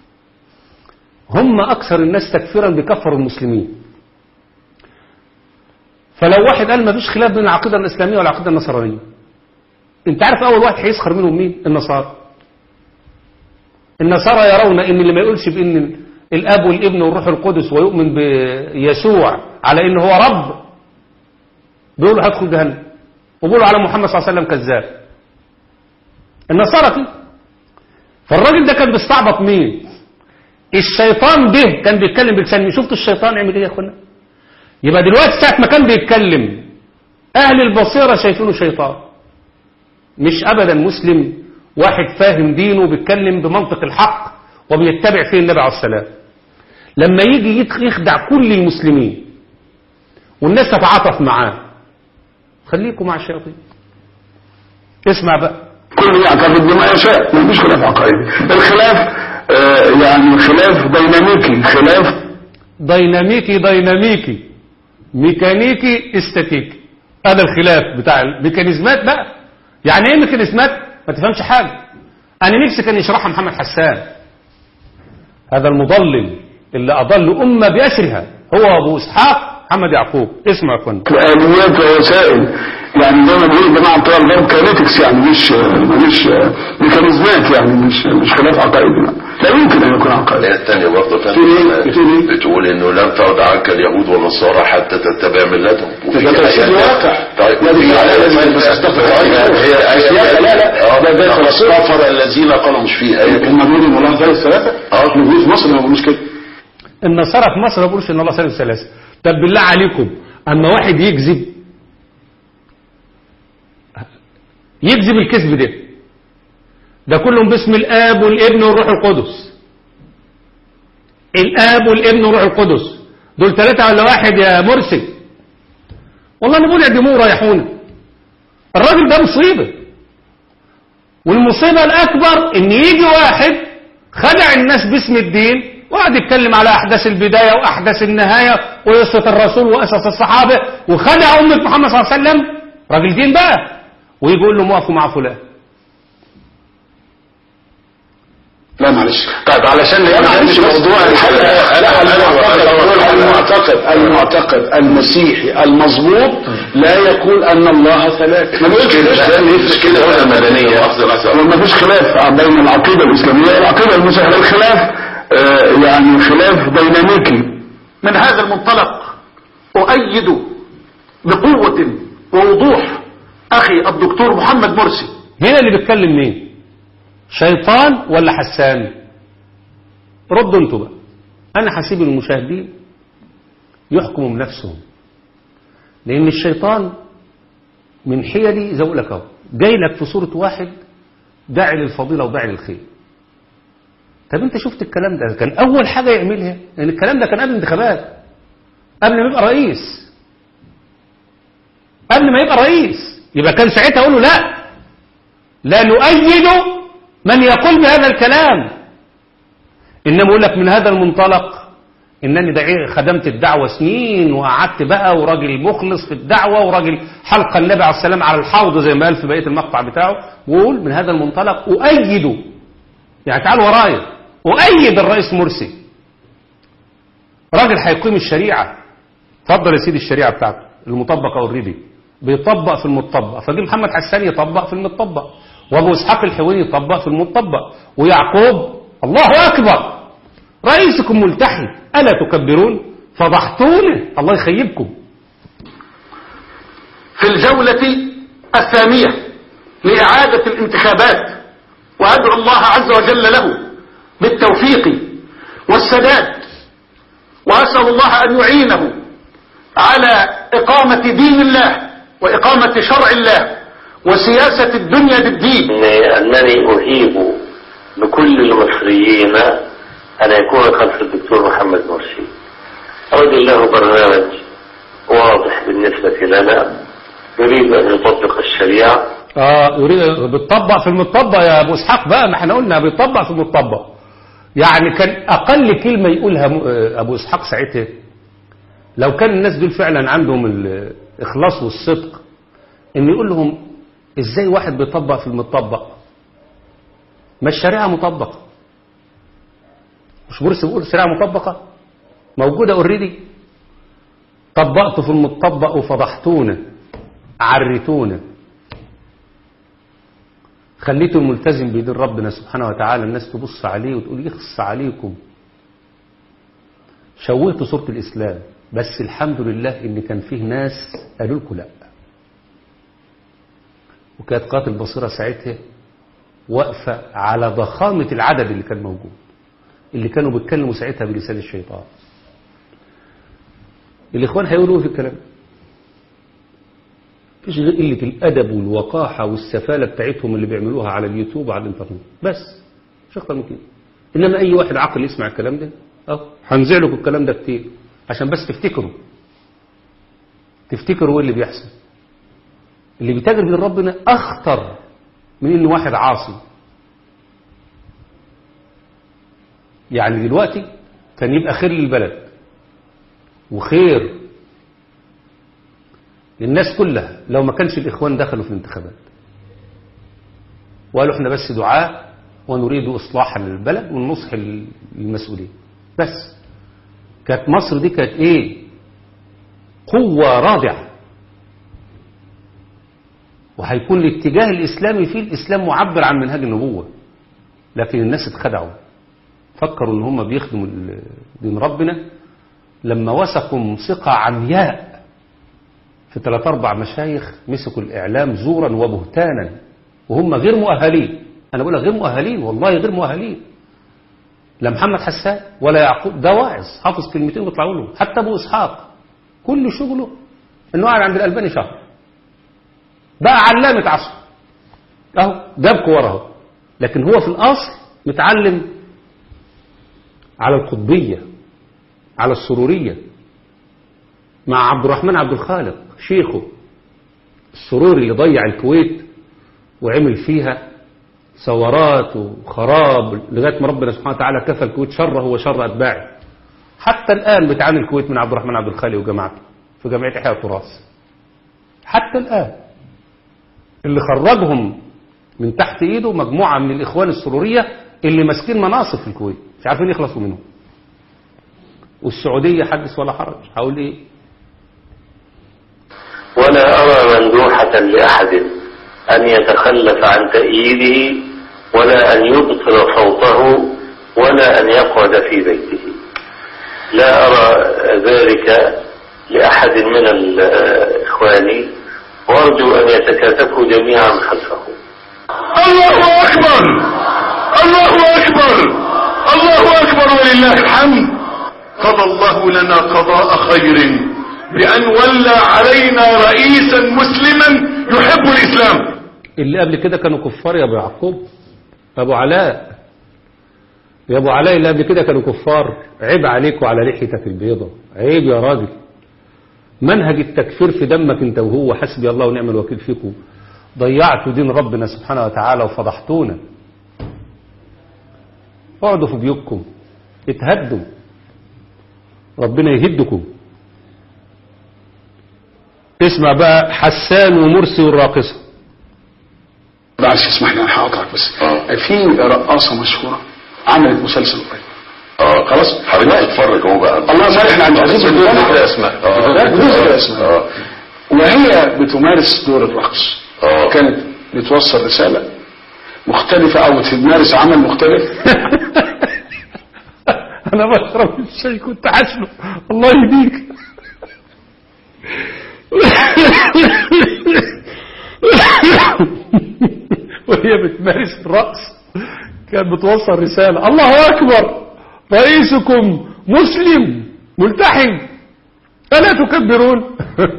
هم أكثر الناس تكفيرا بكفروا المسلمين فلو واحد قال ما فيش خلاف بين العقيدة الإسلامية والعقيدة النصرانية انت عارف أول واحد هيسخر منهم مين النصارى النصارى يرون ان اللي ما يقولش بان الاب والابن والروح القدس ويؤمن بيسوع على ان هو رب بيقولوا هدخل جهنم وبيقولوا على محمد صلى الله عليه وسلم كذاب النصارى كده فالراجل ده كان بيستعبط مين الشيطان ده كان بيتكلم بلسان مين شفتوا الشيطان عمل ايه يا اخوانا يبقى دلوقتي ساعه ما كان بيتكلم اهل البصيره شايفينه شيطان مش ابدا مسلم واحد فاهم دينه وبيتكلم بمنطق الحق وبيتبع فيه النبي عليه السلام لما يجي يدخ- يخدع كل المسلمين والناس تتعاطف معاه خليكم مع الشياطين اسمع بقى كل يعتقد بما يشاء ما فيش خلاف عقائدي الخلاف آه، يعني خلاف ديناميكي خلاف ديناميكي ديناميكي ميكانيكي استاتيكي هذا الخلاف بتاع الميكانيزمات بقى يعني ايه ميكانيزمات ما تفهمش حاجه انا نفسي كان يشرحها محمد حسان هذا المضلل اللي اضل امه باسرها هو ابو اسحاق محمد يعقوب اسمع يا اخوانا آليات ووسائل يعني زي ما بيقول الجماعه بتوع الغرب كاينetics يعني مش مش ميكانيزمات يعني مش مش خلاف عقائدي لا. لا يمكن ان يكون عقائدي الآية الثانية برضه في إيه؟ في إيه؟ بتقول إنه لن ترضى عنك اليهود والنصارى حتى تتبع ملتهم وفي ده تفسير آيات- واقع. طيب لا، دي في آية آيات- لازم بس تستغفر الله. هي آية لا، لا. آه، ده- ده لقد تفسير. كفر الذين قالوا مش في آية هم بيقولوا ان الله ثالث ثلاثه اه بيقولوا في مصر ما بيقولوش كده النصارى في مصر ما بيقولوش ان الله ثالث ثلاثه طب بالله عليكم اما واحد يكذب يكذب الكذب ده ده كلهم باسم الاب والابن والروح القدس الاب والابن والروح القدس دول ثلاثه ولا واحد يا مرسي والله انا بقول اعدموه وريحونا الراجل ده مصيبه والمصيبه الاكبر ان يجي واحد خدع الناس باسم الدين وقعد يتكلم على احداث البدايه واحداث النهايه وقصه الرسول وقصص الصحابه وخدع امه محمد صلى الله عليه وسلم راجل دين بقى ويجي يقول لهم وقفوا مع فلان لا معلش طيب علشان معلش موضوع الحلقه لا المعتقد المعتقد المعتقد المسيحي المظبوط لا يقول ان الله ثلاث ما فيش مشكلة هنا مدنية لحظة لحظة ما فيش خلاف بين العقيده الاسلاميه والعقيده المسيحيه الخلاف آه، يعني خلاف ديناميكي من هذا المنطلق أؤيد بقوة ووضوح أخي الدكتور محمد مرسي هنا اللي بيتكلم مين شيطان ولا حسان ردوا انتوا بقى انا هسيب المشاهدين يحكموا بنفسهم لان الشيطان من حيلي زي ما اقول لك اهو جاي لك في صوره واحد داعي للفضيله وداعي للخير طب انت شفت الكلام ده كان اول حاجه يعملها لان الكلام ده كان قبل الانتخابات قبل ما يبقى رئيس قبل ما يبقى رئيس يبقى كان ساعتها اقول له لا لا نؤيد من يقول بهذا الكلام انما اقول لك من هذا المنطلق انني دعي خدمت الدعوه سنين وقعدت بقى وراجل مخلص في الدعوه وراجل حلقه النبي عليه السلام على الحوض زي ما قال في بقيه المقطع بتاعه وقول من هذا المنطلق اؤيد يعني تعال ورايا اؤيد الرئيس مرسي راجل هيقيم الشريعه اتفضل يا سيدي الشريعه بتاعته المطبقه اوريدي بيطبق في المطبق فجي محمد حسان يطبق في المطبق وابو اسحاق الحويني يطبق في المطبق ويعقوب الله اكبر رئيسكم ملتحي الا تكبرون فضحتونا الله يخيبكم في الجولة الثانية لإعادة الانتخابات وأدعو الله عز وجل له بالتوفيق والسداد وأسأل الله أن يعينه على إقامة دين الله وإقامة شرع الله وسياسة الدنيا بالدين إني- أنني أهيب بكل المصريين أن يكون خلف الدكتور محمد مرسي رجل له برنامج واضح بالنسبة لنا يريد أن يطبق الشريعة اه يريد بتطبق في المطبق يا ابو اسحاق بقى ما احنا قلنا بيطبق في المطبق يعني كان اقل كلمه يقولها م- آه، ابو اسحاق ساعتها لو كان الناس دول فعلا عندهم الاخلاص والصدق ان يقول لهم ازاي واحد بيطبق في المطبق ما الشريعه مطبقه مش مرسي بيقول الشريعه مطبقه موجوده اوريدي طبقت في المطبق وفضحتونا عرتونا خليته الملتزم بيدين ربنا سبحانه وتعالى الناس تبص عليه وتقول يخص عليكم شوهتوا صورة الإسلام بس الحمد لله إن كان فيه ناس قالوا لكم لا وكانت قاتل بصيرة ساعتها واقفة على ضخامة العدد اللي كان موجود اللي كانوا بيتكلموا ساعتها بلسان الشيطان الإخوان هيقولوا إيه في الكلام ده؟ مفيش غير قلة الأدب والوقاحة والسفالة بتاعتهم اللي بيعملوها على اليوتيوب وعلى الإنترنت بس مش أكتر من كده إنما أي واحد عاقل يسمع الكلام ده أهو هنزع لكم الكلام ده كتير عشان بس تفتكروا تفتكروا إيه اللي بيحصل اللي بيتاجر بين ربنا أخطر من إن واحد عاصي يعني دلوقتي كان يبقى خير للبلد وخير للناس كلها لو ما كانش الإخوان دخلوا في الانتخابات وقالوا احنا بس دعاء ونريد إصلاحا للبلد والنصح للمسؤولين بس كانت مصر دي كانت ايه قوة رادعة وهيكون الاتجاه الإسلامي فيه الإسلام معبر عن منهج النبوة لكن الناس اتخدعوا فكروا ان هم بيخدموا دين ربنا لما وثقوا ثقة عمياء في ثلاث أربع مشايخ مسكوا الإعلام زورا وبهتانا وهم غير مؤهلين أنا بقول لك غير مؤهلين والله غير مؤهلين لا محمد حسان ولا يعقوب ده واعظ حافظ كلمتين ويطلعوا له حتى أبو إسحاق كل شغله إنه قاعد عند الألباني شهر بقى علامة عصر أهو جابكوا وراه لكن هو في الأصل متعلم على القطبية على السرورية مع عبد الرحمن عبد الخالق شيخه السروري اللي ضيع الكويت وعمل فيها ثورات وخراب لغاية ما ربنا سبحانه وتعالى كفى الكويت شره وشر أتباعه حتى الآن بتعاني الكويت من عبد الرحمن عبد الخالق وجماعته في جمعية إحياء التراث حتى الآن اللي خرجهم من تحت إيده مجموعة من الإخوان السرورية اللي ماسكين مناصب في الكويت مش عارفين يخلصوا منهم والسعودية حدث ولا حرج هقول ايه ولا أرى مندوحة لأحد أن يتخلف عن تأييده ولا أن يبطل صوته ولا أن يقعد في بيته لا أرى ذلك لأحد من الإخوان وأرجو أن يتكاتفوا جميعا خلفه الله أكبر الله أكبر الله أكبر ولله الحمد قضى الله لنا قضاء خير بأن ولى علينا رئيسا مسلما يحب الإسلام اللي قبل كده كانوا كفار يا ابو يعقوب ابو علاء يا ابو علاء اللي قبل كده كانوا كفار عيب عليك وعلى لحيتك البيضة عيب يا راجل منهج التكفير في دمك انت وهو حسبي الله ونعم الوكيل فيكم ضيعتوا دين ربنا سبحانه وتعالى وفضحتونا اقعدوا في بيوتكم اتهدوا ربنا يهدكم اسمع بقى حسان ومرسي والراقصة معلش اسمح لي انا هقطعك بس آه. في رقاصة مشهورة عملت مسلسل قريب اه خلاص حضرتك تتفرج اهو بقى الله ما احنا عند عزيز بدون الدولة. ذكر اسماء لا، بدون ذكر اسماء. اه وهي بتمارس دور الرقص اه كانت بتوصل رسالة مختلفة او بتمارس عمل مختلف انا بشرب الشاي كنت حاسبه الله يهديك وهي بتمارس الرقص كانت بتوصل رسالة الله أكبر رئيسكم مسلم ملتحم ألا تكبرون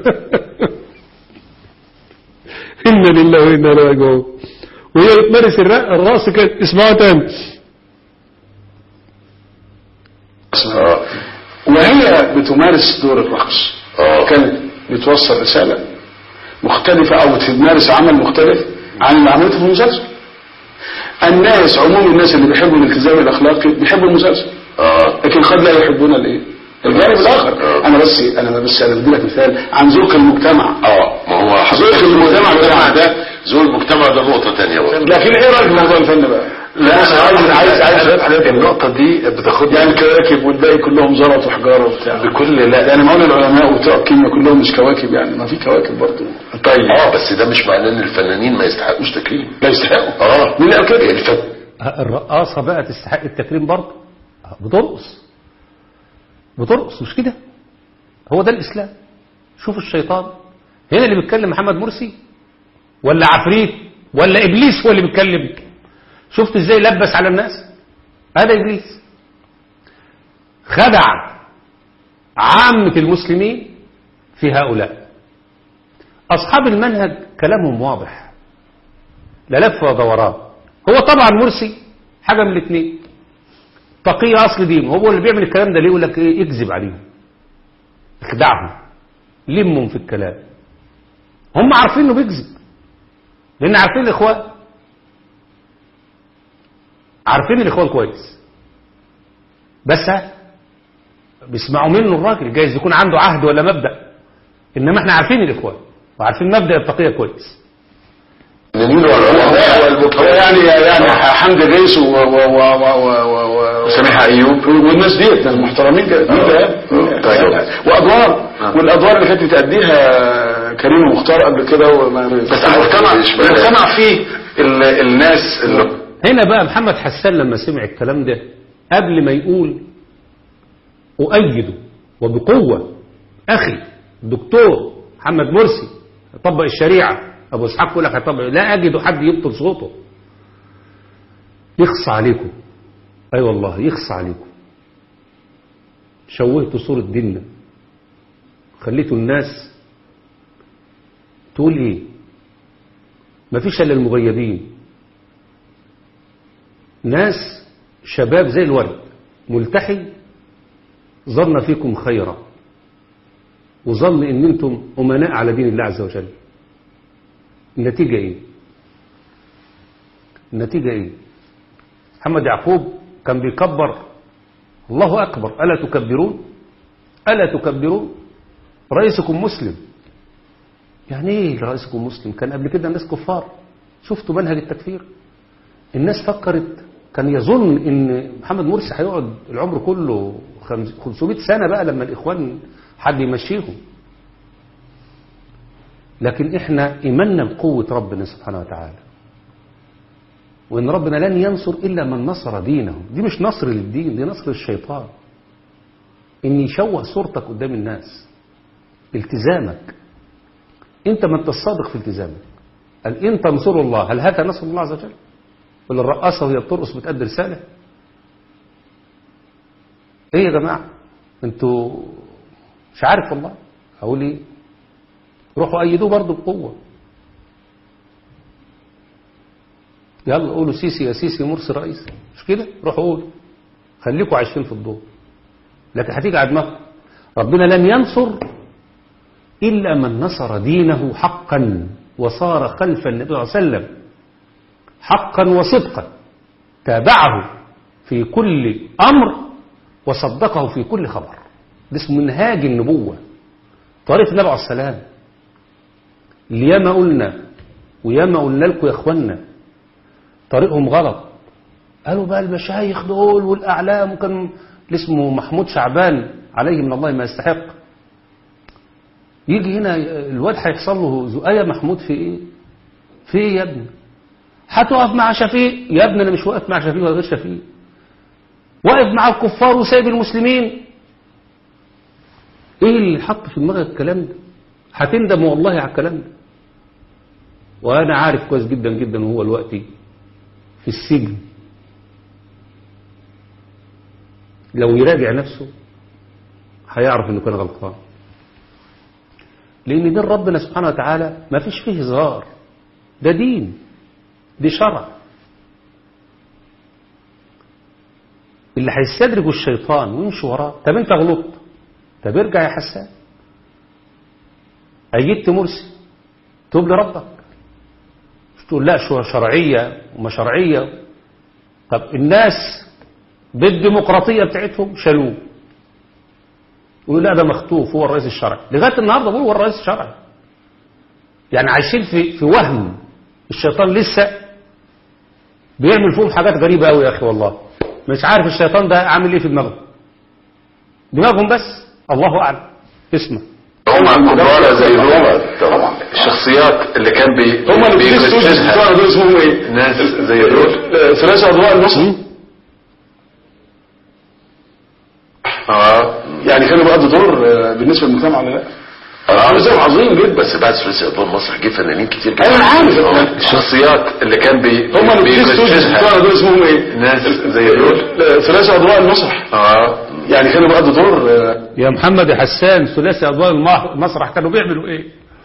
إنا لله وإنا إليه راجعون وهي بتمارس الر- الرقص كانت اسمعوا تاني اه وهي بتمارس دور الرقص اه كانت بتوصل رسالة مختلفة او بتمارس عمل مختلف عن اللي عملته في المسلسل الناس عموم الناس اللي بيحبوا الالتزام الاخلاقي بيحبوا المسلسل اه لكن قد لا يحبون الايه الجانب الاخر انا بس انا بس انا بدي لك مثال عن ذوق المجتمع اه ما هو ذوق حضرتك المجتمع المجتمع بتاعنا ده ذو المجتمع ده نقطة تانية برضه لكن ايه رايك في موضوع الفن بقى لا انا عايز عايز عايز افهم النقطه دي بتاخدني يعني كواكب والباقي كلهم زلط وحجاره وبتاع بكل لا يعني ما هو العلماء وبتوع الكيمياء كلهم مش كواكب يعني ما في كواكب برضه طيب اه بس ده مش معناه ان الفنانين ما يستحقوش تكريم لا يستحقوا اه مين قال كده؟ الفن الرقاصة بقى تستحق التكريم برضه بترقص بترقص مش كده هو ده الإسلام شوف الشيطان هنا اللي بيتكلم محمد مرسي ولا عفريت ولا إبليس هو اللي بيتكلم شفت ازاي لبس على الناس هذا إبليس خدع عامة المسلمين في هؤلاء أصحاب المنهج كلامهم واضح لا لف ولا دوران هو طبعا مرسي حاجة من الاثنين تقي أصل دينه هو اللي بيعمل الكلام ده ليه يقول لك إيه يكذب عليهم يخدعهم لمهم في الكلام هم عارفين انه بيكذب لان عارفين الاخوان عارفين الاخوان كويس بس ها، بيسمعوا منه الراجل جايز يكون عنده عهد ولا مبدأ انما احنا عارفين الاخوان وعارفين مبدأ التقية كويس الفنانين والعلماء هو والمجتمع يعني يعني حمدي غيث و و و و و و و وسميحة أيوب. والناس ديت ناس محترمين جدا مين ده؟ آه. طيب. وادوار والادوار اللي كانت بتأديها كريم مختار قبل كده وما بس المجتمع المجتمع فيه ال- الناس اللي هنا بقى محمد حسان لما سمع الكلام ده قبل ما يقول أؤيده وبقوة أخي الدكتور محمد مرسي يطبق الشريعة أبو إسحاق يقول لك هيطبق لا أجد حد يبطل صوته يخص عليكم أي أيوة والله يخص عليكم شوهتوا صورة ديننا خليتوا الناس تقول إيه مفيش إلا المغيبين ناس شباب زي الورد ملتحي ظن فيكم خيرا وظن ان انتم امناء على دين الله عز وجل النتيجة ايه النتيجة ايه محمد يعقوب كان بيكبر الله اكبر الا تكبرون الا تكبرون رئيسكم مسلم يعني ايه رئيسكم مسلم كان قبل كده الناس كفار شفتوا منهج التكفير الناس فكرت كان يظن ان محمد مرسي هيقعد العمر كله خمس- 500 سنة بقى لما الاخوان حد يمشيهم لكن احنا ايماننا بقوة ربنا سبحانه وتعالى وان ربنا لن ينصر الا من نصر دينه دي مش نصر للدين دي نصر للشيطان ان يشوه صورتك قدام الناس التزامك انت ما انت الصادق في التزامك قال ان تنصروا الله هل هذا نصر الله عز وجل ولا الرقاصه وهي بترقص بتأدي رساله ايه يا جماعه انتوا مش عارف والله اقول ايه روحوا ايدوه برضه بقوه يلا قولوا سيسي يا سيسي مرسي رئيس مش كده روحوا قولوا خليكوا عايشين في الضوء لكن هتيجي على دماغكم ربنا لن ينصر إلا من نصر دينه حقا وصار خلف النبي صلى الله عليه وسلم حقا وصدقا تابعه في كل أمر وصدقه في كل خبر ده اسمه منهاج النبوة طريقة النبي عليه السلام اللي ياما قلنا وياما قلنا لكم يا اخوانا طريقهم غلط قالوا بقى المشايخ دول والأعلام وكان اللي اسمه محمود شعبان عليه من الله ما يستحق يجي هنا الواد هيحصل له زقاية محمود في ايه في ايه يا ابني هتقف مع شفيق يا ابني انا مش واقف مع شفيق ولا غير شفيق واقف مع الكفار وسايب المسلمين ايه اللي حط في دماغك الكلام ده هتندم والله على الكلام ده وانا عارف كويس جدا جدا وهو الوقت في السجن لو يراجع نفسه هيعرف انه كان غلطان لان دين ربنا سبحانه وتعالى ما فيش فيه هزار ده دين دي شرع اللي هيستدرجوا الشيطان ويمشي وراه طب انت غلطت طب ارجع يا حسان أيدت مرسي توب لربك مش تقول لا شو شرعية وما شرعية طب الناس بالديمقراطية بتاعتهم شالوه يقولوا لا ده مخطوف هو الرئيس الشرعي لغاية النهاردة بيقولوا هو الرئيس الشرعي يعني عايشين في في وهم الشيطان لسه بيعمل فيهم حاجات غريبة قوي يا أخي والله مش عارف الشيطان ده عامل ايه في دماغهم دماغهم بس الله أعلم اسمه هم كبار زي دول طبعا الشخصيات اللي كان بي هم اللي بيجلسوا بيجلسها بتوع دول اسمهم ايه؟ ناس زي دول ثلاثة أضواء النصر اه يعني كانوا بيقضوا دور آه، بالنسبة للمجتمع ولا لا؟ اه نظام عظيم جدا بس بعد ثلاثي اضواء مصر جه فنانين كتير جدا أيوة أنا عارف. آه، الشخصيات اللي كان بي هم اللي بيجلسوا بيجلسها بتوع دول اسمهم ايه؟ ناس زي دول ثلاثة أضواء النصر اه يعني كانوا بيقضوا دور آه، يا محمد يا حسان ثلاثي أضواء المح- المسرح كانوا بيعملوا ايه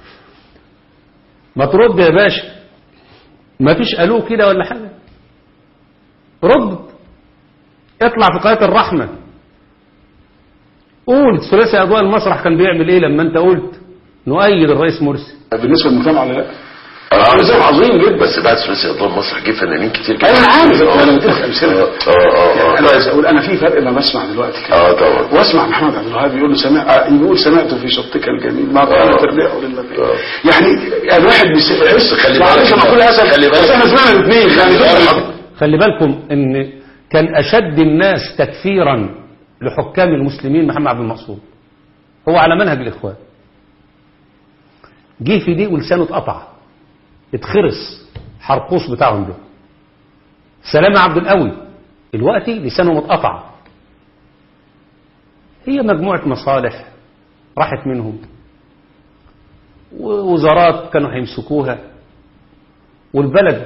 ما ترد يا باشا ما فيش قالوه كده ولا حاجة رد اطلع في قناة الرحمة قول ثلاثي أضواء المسرح كان بيعمل ايه لما انت قلت نؤيد الرئيس مرسي بالنسبة للمجتمع ولا لا؟ اه نظام عظيم جدا بس بعد ثلاثي اضواء مصر جه فنانين كتير جدا أيوة أنا عارف آه. أنا بديلك أمثلة اه اه يعني اه أنا عايز أقول أنا في فرق لما بسمع دلوقتي كده اه طبعا واسمع محمد عبد الوهاب يقول له سمع آه، يقول سمعت في شطك الجميل ما كان آه. تربيه للنبي آه. يعني يعني واحد بيحس خلي معلش بالك. انا اقول اسف خلي بالك. بس احنا سمعنا الاثنين يعني دول- خلي بالكم ان كان اشد الناس تكفيرا لحكام المسلمين محمد عبد المقصود هو على منهج الاخوان جه في دي ولسانه اتقطع اتخرس حرقوش بتاعهم ده سلام عبد القوي دلوقتي لسانه متقطع هي مجموعة مصالح راحت منهم ووزارات كانوا هيمسكوها والبلد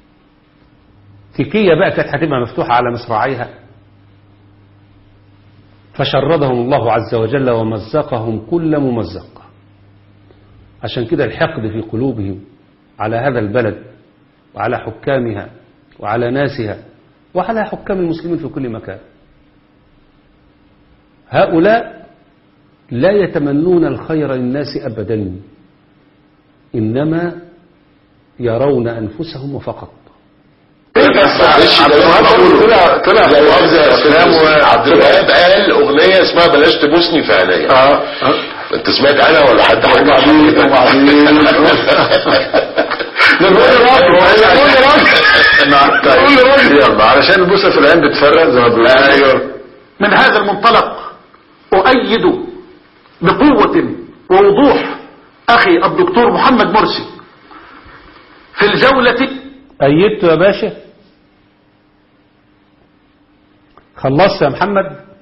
تكية بقى كانت هتبقى مفتوحة على مصراعيها فشردهم الله عز وجل ومزقهم كل ممزق عشان كده الحقد في قلوبهم على هذا البلد وعلى حكامها وعلى ناسها وعلى حكام المسلمين في كل مكان هؤلاء لا يتمنون الخير للناس أبدا إنما يرون أنفسهم وفقط معلش عبد الوهاب برضه طلع طلع لا مؤاخذة افلام وعبد الوهاب قال اغنيه اسمها بلاش تبوسني في عينيا اه اه انت سمعت عنها ولا حد حكى وبعدين وبعدين ده بقول راجل بقول راجل طيب يلا علشان البوسه في العين بتفرق زي ما بيقولوا ايوه من هذا المنطلق أؤيد بقوة ووضوح أخي الدكتور محمد مرسي في الجولة أيدت يا باشا خلصت يا محمد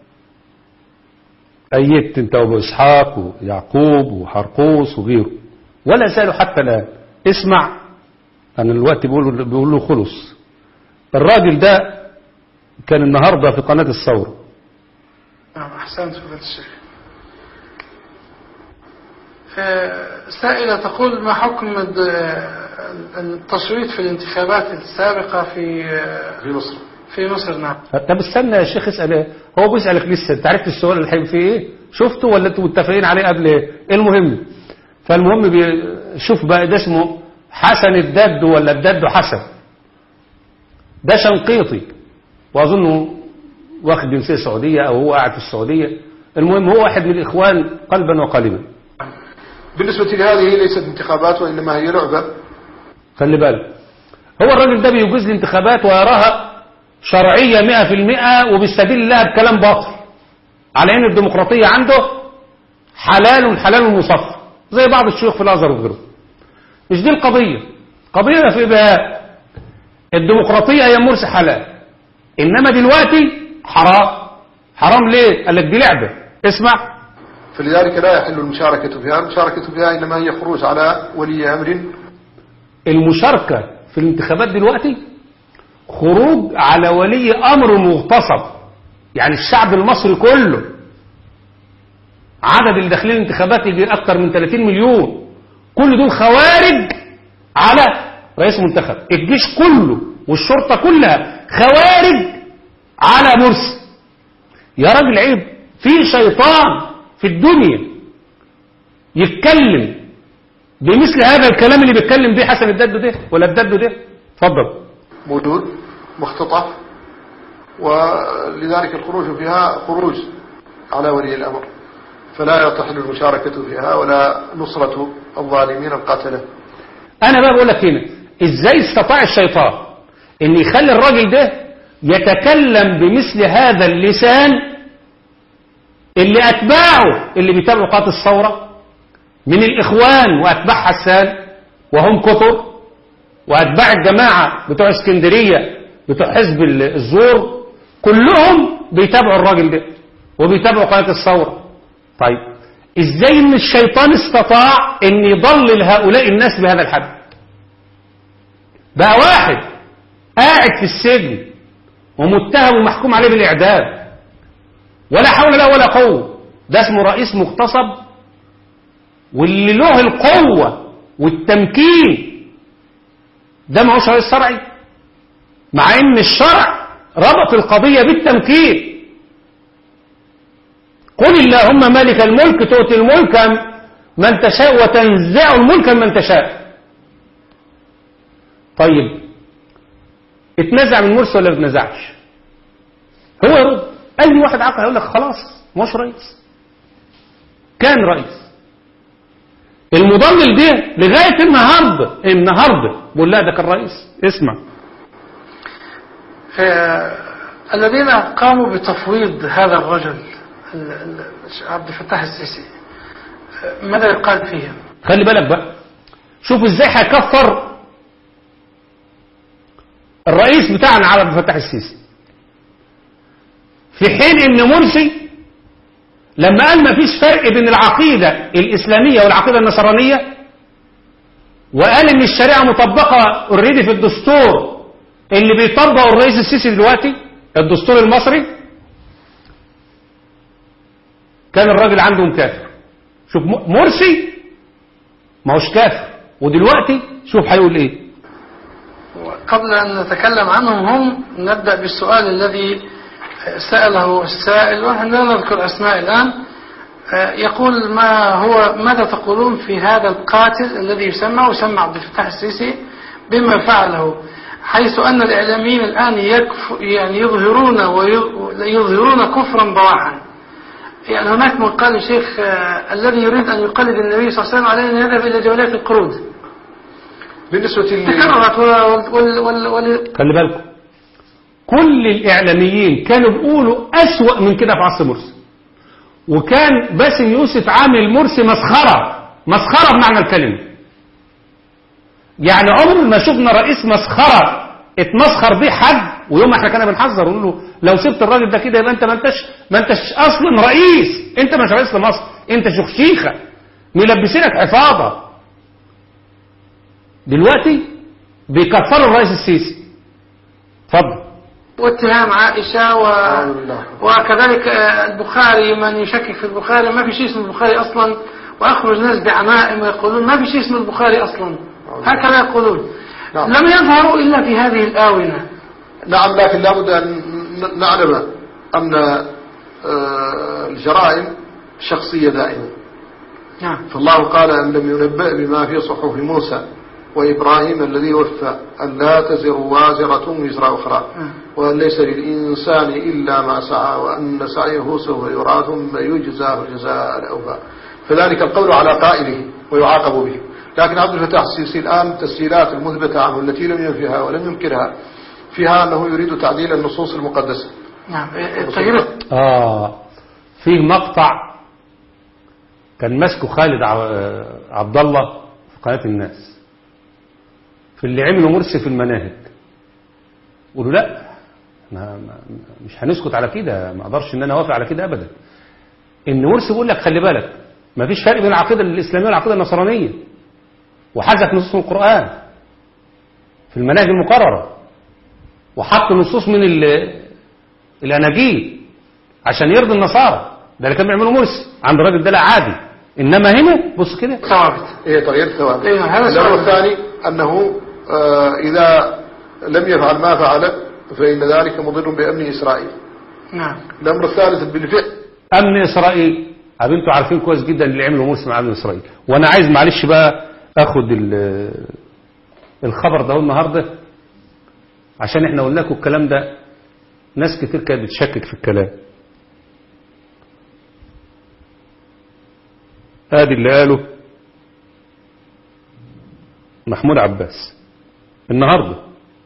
أيدت انت وابو إسحاق ويعقوب وحرقوس وغيره ولا زالوا حتى الآن اسمع أنا الوقت بيقولوا بيقولوا خلص الراجل ده كان النهاردة في قناة الثورة نعم أحسنت فضيلة الشيخ آه، سائلة تقول ما حكم الد- التصويت في الانتخابات السابقة في آه، في مصر في مصر نعم طب استنى يا شيخ اسأل ايه هو بيسألك لسه انت عرفت السؤال اللي هيبقى فيه ايه شفته ولا انتوا متفقين عليه قبل ايه المهم فالمهم بي... شوف بقى ده اسمه حسن الدد ولا الدد حسن ده شنقيطي واظنه واخد جنسية سعودية او هو قاعد في السعودية المهم هو واحد من الاخوان قلبا وقالبا بالنسبة لهذه ليست انتخابات وإنما هي لعبة خلي بالك هو الراجل ده بيجوز الانتخابات ويراها شرعية مئة في المئة وبيستدل لها بكلام باطل على ان الديمقراطية عنده حلال حلال مصفى زي بعض الشيوخ في الازهر وغيره مش دي القضية قضية في بقى الديمقراطية هي مرسي حلال انما دلوقتي حرام حرام ليه قال لك دي لعبة اسمع فلذلك لا يحل المشاركة فيها المشاركة فيها إنما هي خروج على ولي أمر المشاركة في الانتخابات دلوقتي خروج على ولي أمر مغتصب يعني الشعب المصري كله عدد اللي داخلين الانتخابات يجي أكتر من 30 مليون كل دول خوارج على رئيس منتخب الجيش كله والشرطة كلها خوارج على مرسي يا راجل عيب في شيطان في الدنيا يتكلم بمثل هذا الكلام اللي بيتكلم بيه حسن الدد ده ولا الدد ده اتفضل موجود مختطف ولذلك الخروج فيها خروج على ولي الأمر فلا تحل المشاركة فيها ولا نصرة الظالمين القاتلة انا بقى بقول لك هنا ازاي استطاع الشيطان ان يخلي الراجل ده يتكلم بمثل هذا اللسان اللي اتباعه اللي بيتابعوا قناه الثوره من الاخوان واتباع حسان وهم كتر واتباع الجماعه بتوع اسكندريه بتوع حزب الزور كلهم بيتابعوا الراجل ده وبيتابعوا قناه الثوره طيب ازاي ان الشيطان استطاع ان يضلل هؤلاء الناس بهذا الحد بقى واحد قاعد في السجن ومتهم ومحكوم عليه بالاعدام ولا حول له ولا قوه ده اسمه رئيس مغتصب واللي له القوه والتمكين ده ما هوش رئيس شرعي مع ان الشرع ربط القضيه بالتمكين قل اللهم مالك الملك تؤتي الملك من تشاء وتنزع الملك من تشاء طيب اتنزع من مرسي ولا ما اتنزعش هو يرد اي واحد عاقل هيقول لك خلاص مش رئيس كان رئيس المضلل ده لغايه النهارده النهارده بقول لا ده كان رئيس اسمع الذين قاموا بتفويض هذا الرجل ال- ال- عبد الفتاح السيسي ماذا يقال فيهم خلي بالك بقى شوف ازاي هيكفر الرئيس بتاعنا عبد الفتاح السيسي في حين ان مرسي لما قال ما فيش فرق بين العقيدة الإسلامية والعقيدة النصرانية وقال ان الشريعة مطبقة اوريدي في الدستور اللي بيطبقه الرئيس السيسي دلوقتي الدستور المصري كان الراجل عندهم كافر شوف م- مرسي ما هوش كافر ودلوقتي شوف هيقول ايه قبل أن نتكلم عنهم هم نبدأ بالسؤال الذي سأله السائل ونحن لا نذكر أسماء الآن يقول ما هو ماذا تقولون في هذا القاتل الذي يسمى ويسمى عبد الفتاح السيسي بما فعله حيث أن الإعلاميين الآن يكف يعني يظهرون ويظهرون كفرا بواحا يعني هناك من قال الشيخ آه، الذي يريد أن يقلد النبي صلى الله عليه وسلم عليه أن يذهب إلى جولات القرود بالنسبة لي تكررت وال وال وال وال خلي بالكم كل الإعلاميين كانوا بيقولوا أسوأ من كده في عصر مرسي وكان باسم يوسف عامل مرسي مسخرة مسخرة بمعنى الكلمة يعني عمر ما شفنا رئيس مسخرة اتمسخر بيه حد ويوم احنا كنا بنحذر ونقول له لو سبت الراجل ده كده يبقى انت ما انتش ما انتش اصلا رئيس انت مش رئيس لمصر انت شخشيخه ملبسينك حفاظه دلوقتي بيكفروا الرئيس السيسي اتفضل واتهام عائشة و... وكذلك آه، البخاري من يشكك في البخاري ما في شيء اسمه البخاري أصلا وأخرج ناس بعمائم ويقولون ما في شيء اسمه البخاري أصلا هكذا يقولون نعم. لم يظهروا إلا في هذه الآونة نعم لكن لابد أن ن- نعلم أن آه، الجرائم شخصية دائما نعم فالله قال أن لم ينبأ بما في صحف موسى وإبراهيم الذي وفى أن لا تزر وازرة وزر أخرى وأن ليس للإنسان إلا ما سعى وأن سعيه سوف يرى ثم يجزاه جزاء الأوفى فذلك القول على قائله ويعاقب به لكن عبد الفتاح السيسي الآن التسجيلات المثبتة عنه التي لم ينفيها ولم ينكرها فيها أنه يريد تعديل النصوص المقدسة نعم التغيير آه فيه مقطع كان ماسكه خالد ع- عبد الله في قناة الناس في اللي عملوا مرسي في المناهج قولوا لا ما ما مش هنسكت على كده ما اقدرش ان انا اوافق على كده ابدا ان مرسي بيقول لك خلي بالك ما فيش فرق بين العقيده الاسلاميه والعقيده النصرانيه وحذف نصوص من القران في المناهج المقرره وحط نصوص من ال- الاناجيل عشان يرضي النصارى ده اللي كان بيعمله مرسي عند الراجل ده لا عادي انما هنا بص كده ثوابت هي تغيير الثوابت إيه، هذا الأمر سؤال. الثاني أنه آه، إذا لم يفعل ما فعل فإن ذلك مضر بأمن إسرائيل نعم الأمر الثالث بالفعل امن اسرائيل طب انتوا عارفين كويس جدا اللي عملوا مرسي مع امن اسرائيل وانا عايز معلش بقى اخد ال- الخبر ده النهارده عشان احنا قلنا لكم الكلام ده ناس كتير كانت بتشكك في الكلام ادي اللي قاله محمود عباس النهارده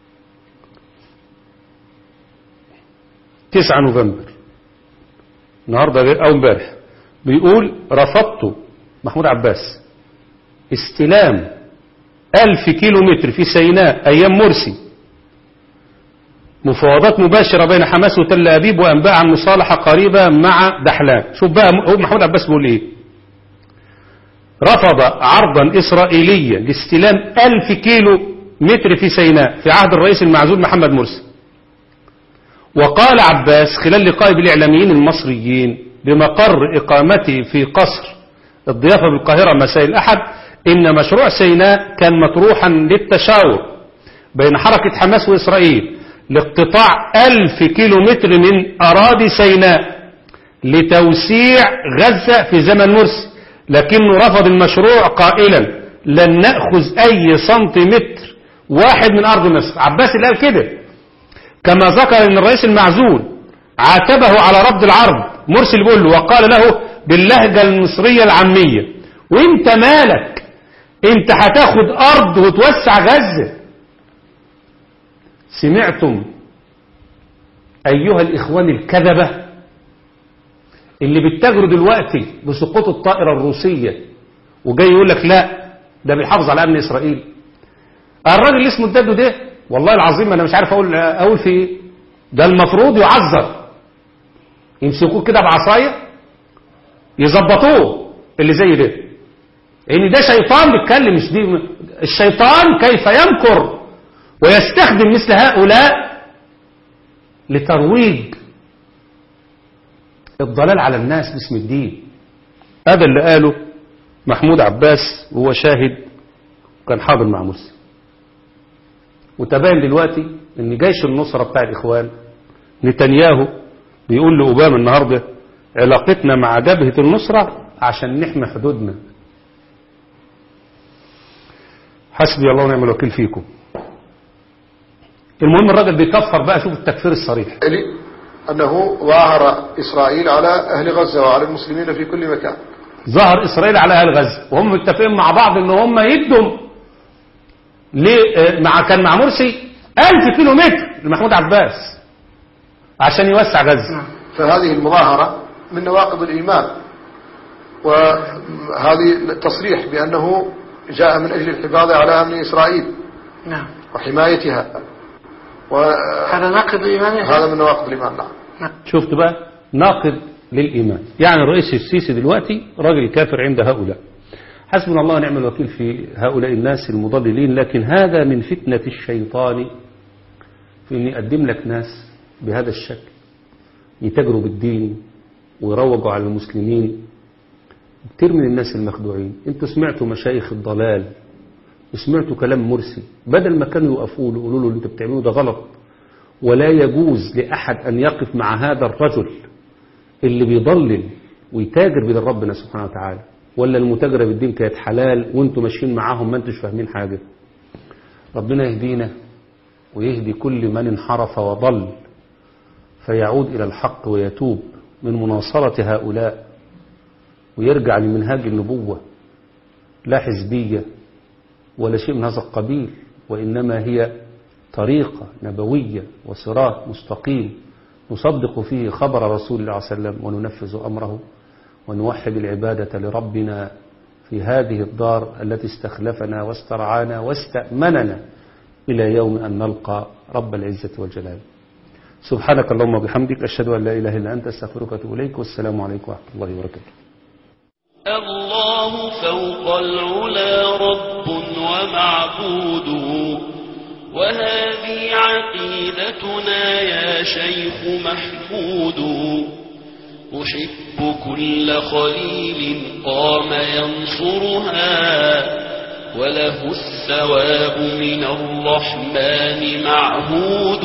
9 نوفمبر النهارده غير او امبارح بيقول رفضت محمود عباس استلام ألف كيلو متر في سيناء أيام مرسي مفاوضات مباشرة بين حماس وتل أبيب وأنباء عن مصالحة قريبة مع دحلان شوف بقى هو محمود عباس بيقول إيه رفض عرضا إسرائيليا لاستلام ألف كيلو متر في سيناء في عهد الرئيس المعزول محمد مرسي وقال عباس خلال لقائه بالإعلاميين المصريين بمقر إقامته في قصر الضيافة بالقاهرة مساء الأحد إن مشروع سيناء كان مطروحا للتشاور بين حركة حماس وإسرائيل لاقتطاع ألف كيلومتر من أراضي سيناء لتوسيع غزة في زمن مرسي لكنه رفض المشروع قائلا لن نأخذ أي سنتيمتر واحد من أرض مصر عباس اللي قال كده كما ذكر ان الرئيس المعزول عاتبه على رفض العرض مرسي اللي بيقول له وقال له باللهجة المصرية العامية وانت مالك انت هتاخد ارض وتوسع غزة سمعتم ايها الاخوان الكذبة اللي بيتجروا دلوقتي بسقوط الطائرة الروسية وجاي يقول لك لا ده بيحافظ على امن اسرائيل الراجل اللي اسمه الدادو ده والله العظيم انا مش عارف اقول اقول في ايه ده المفروض يعذر يمسكوه كده بعصايه يظبطوه اللي زي ده ان ده شيطان بيتكلم مش دي الشيطان كيف يمكر ويستخدم مثل هؤلاء لترويج الضلال على الناس باسم الدين هذا اللي قاله محمود عباس وهو شاهد كان حاضر مع مرسي وتبين دلوقتي ان جيش النصرة بتاع الاخوان نتنياهو بيقول لأوباما النهاردة علاقتنا مع جبهة النصرة عشان نحمي حدودنا حسبي الله ونعم الوكيل فيكم المهم الراجل بيكفر بقى شوف التكفير الصريح لي أنه ظاهر إسرائيل على أهل غزة وعلى المسلمين في كل مكان ظهر إسرائيل على أهل غزة وهم متفقين مع بعض إن هم يدوا ليه آه، مع كان مع مرسي 1000 كيلو متر لمحمود عباس عشان يوسع غزة فهذه المظاهرة من نواقض الإيمان وهذه تصريح بأنه جاء من أجل الحفاظ على أمن إسرائيل نعم وحمايتها هذا ناقض إيمانه وهذا من نواقض الإيمان نعم شفت بقى ناقض للإيمان يعني الرئيس السيسي دلوقتي راجل كافر عند هؤلاء حسبنا الله ونعم الوكيل في هؤلاء الناس المضللين لكن هذا من فتنة الشيطان في أن يقدم لك ناس بهذا الشكل يتاجروا بالدين ويروجوا على المسلمين كتير من الناس المخدوعين انتوا سمعتوا مشايخ الضلال وسمعتوا كلام مرسي بدل ما كانوا يقفوا له يقولوا له اللي انت بتعمله ده غلط ولا يجوز لأحد أن يقف مع هذا الرجل اللي بيضلل ويتاجر بدين ربنا سبحانه وتعالى ولا المتاجرة بالدين كانت حلال وانتوا ماشيين معاهم ما انتوش فاهمين حاجة ربنا يهدينا ويهدي كل من انحرف وضل فيعود إلى الحق ويتوب من مناصرة هؤلاء ويرجع لمنهاج النبوة لا حزبية ولا شيء من هذا القبيل وإنما هي طريقة نبوية وصراط مستقيم نصدق فيه خبر رسول الله صلى الله عليه وسلم وننفذ أمره ونوحد العبادة لربنا في هذه الدار التي استخلفنا واسترعانا واستأمننا إلى يوم أن نلقى رب العزة والجلال سبحانك اللهم وبحمدك أشهد أن لا إله إلا أنت أستغفرك وأتوب إليك والسلام عليكم ورحمة الله وبركاته الله فوق العلا رب ومعبود وهذه عقيدتنا يا شيخ محمود أحب كل خليل قام ينصرها وله الثواب من الرحمن معهود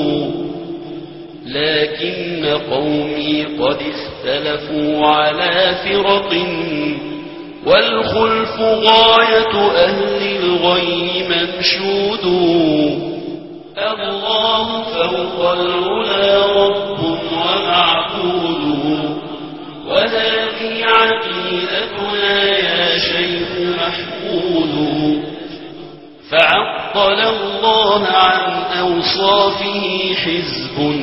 لكن قومي قد اختلفوا على فرق والخلف غاية أهل الغي منشود الله فوق العلا رب ومعبود وهذه عقيدتنا يا شيخ محمود فعطل الله عن أوصافه حزب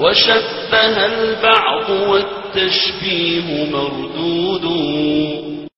وشبه البعض والتشبيه مردود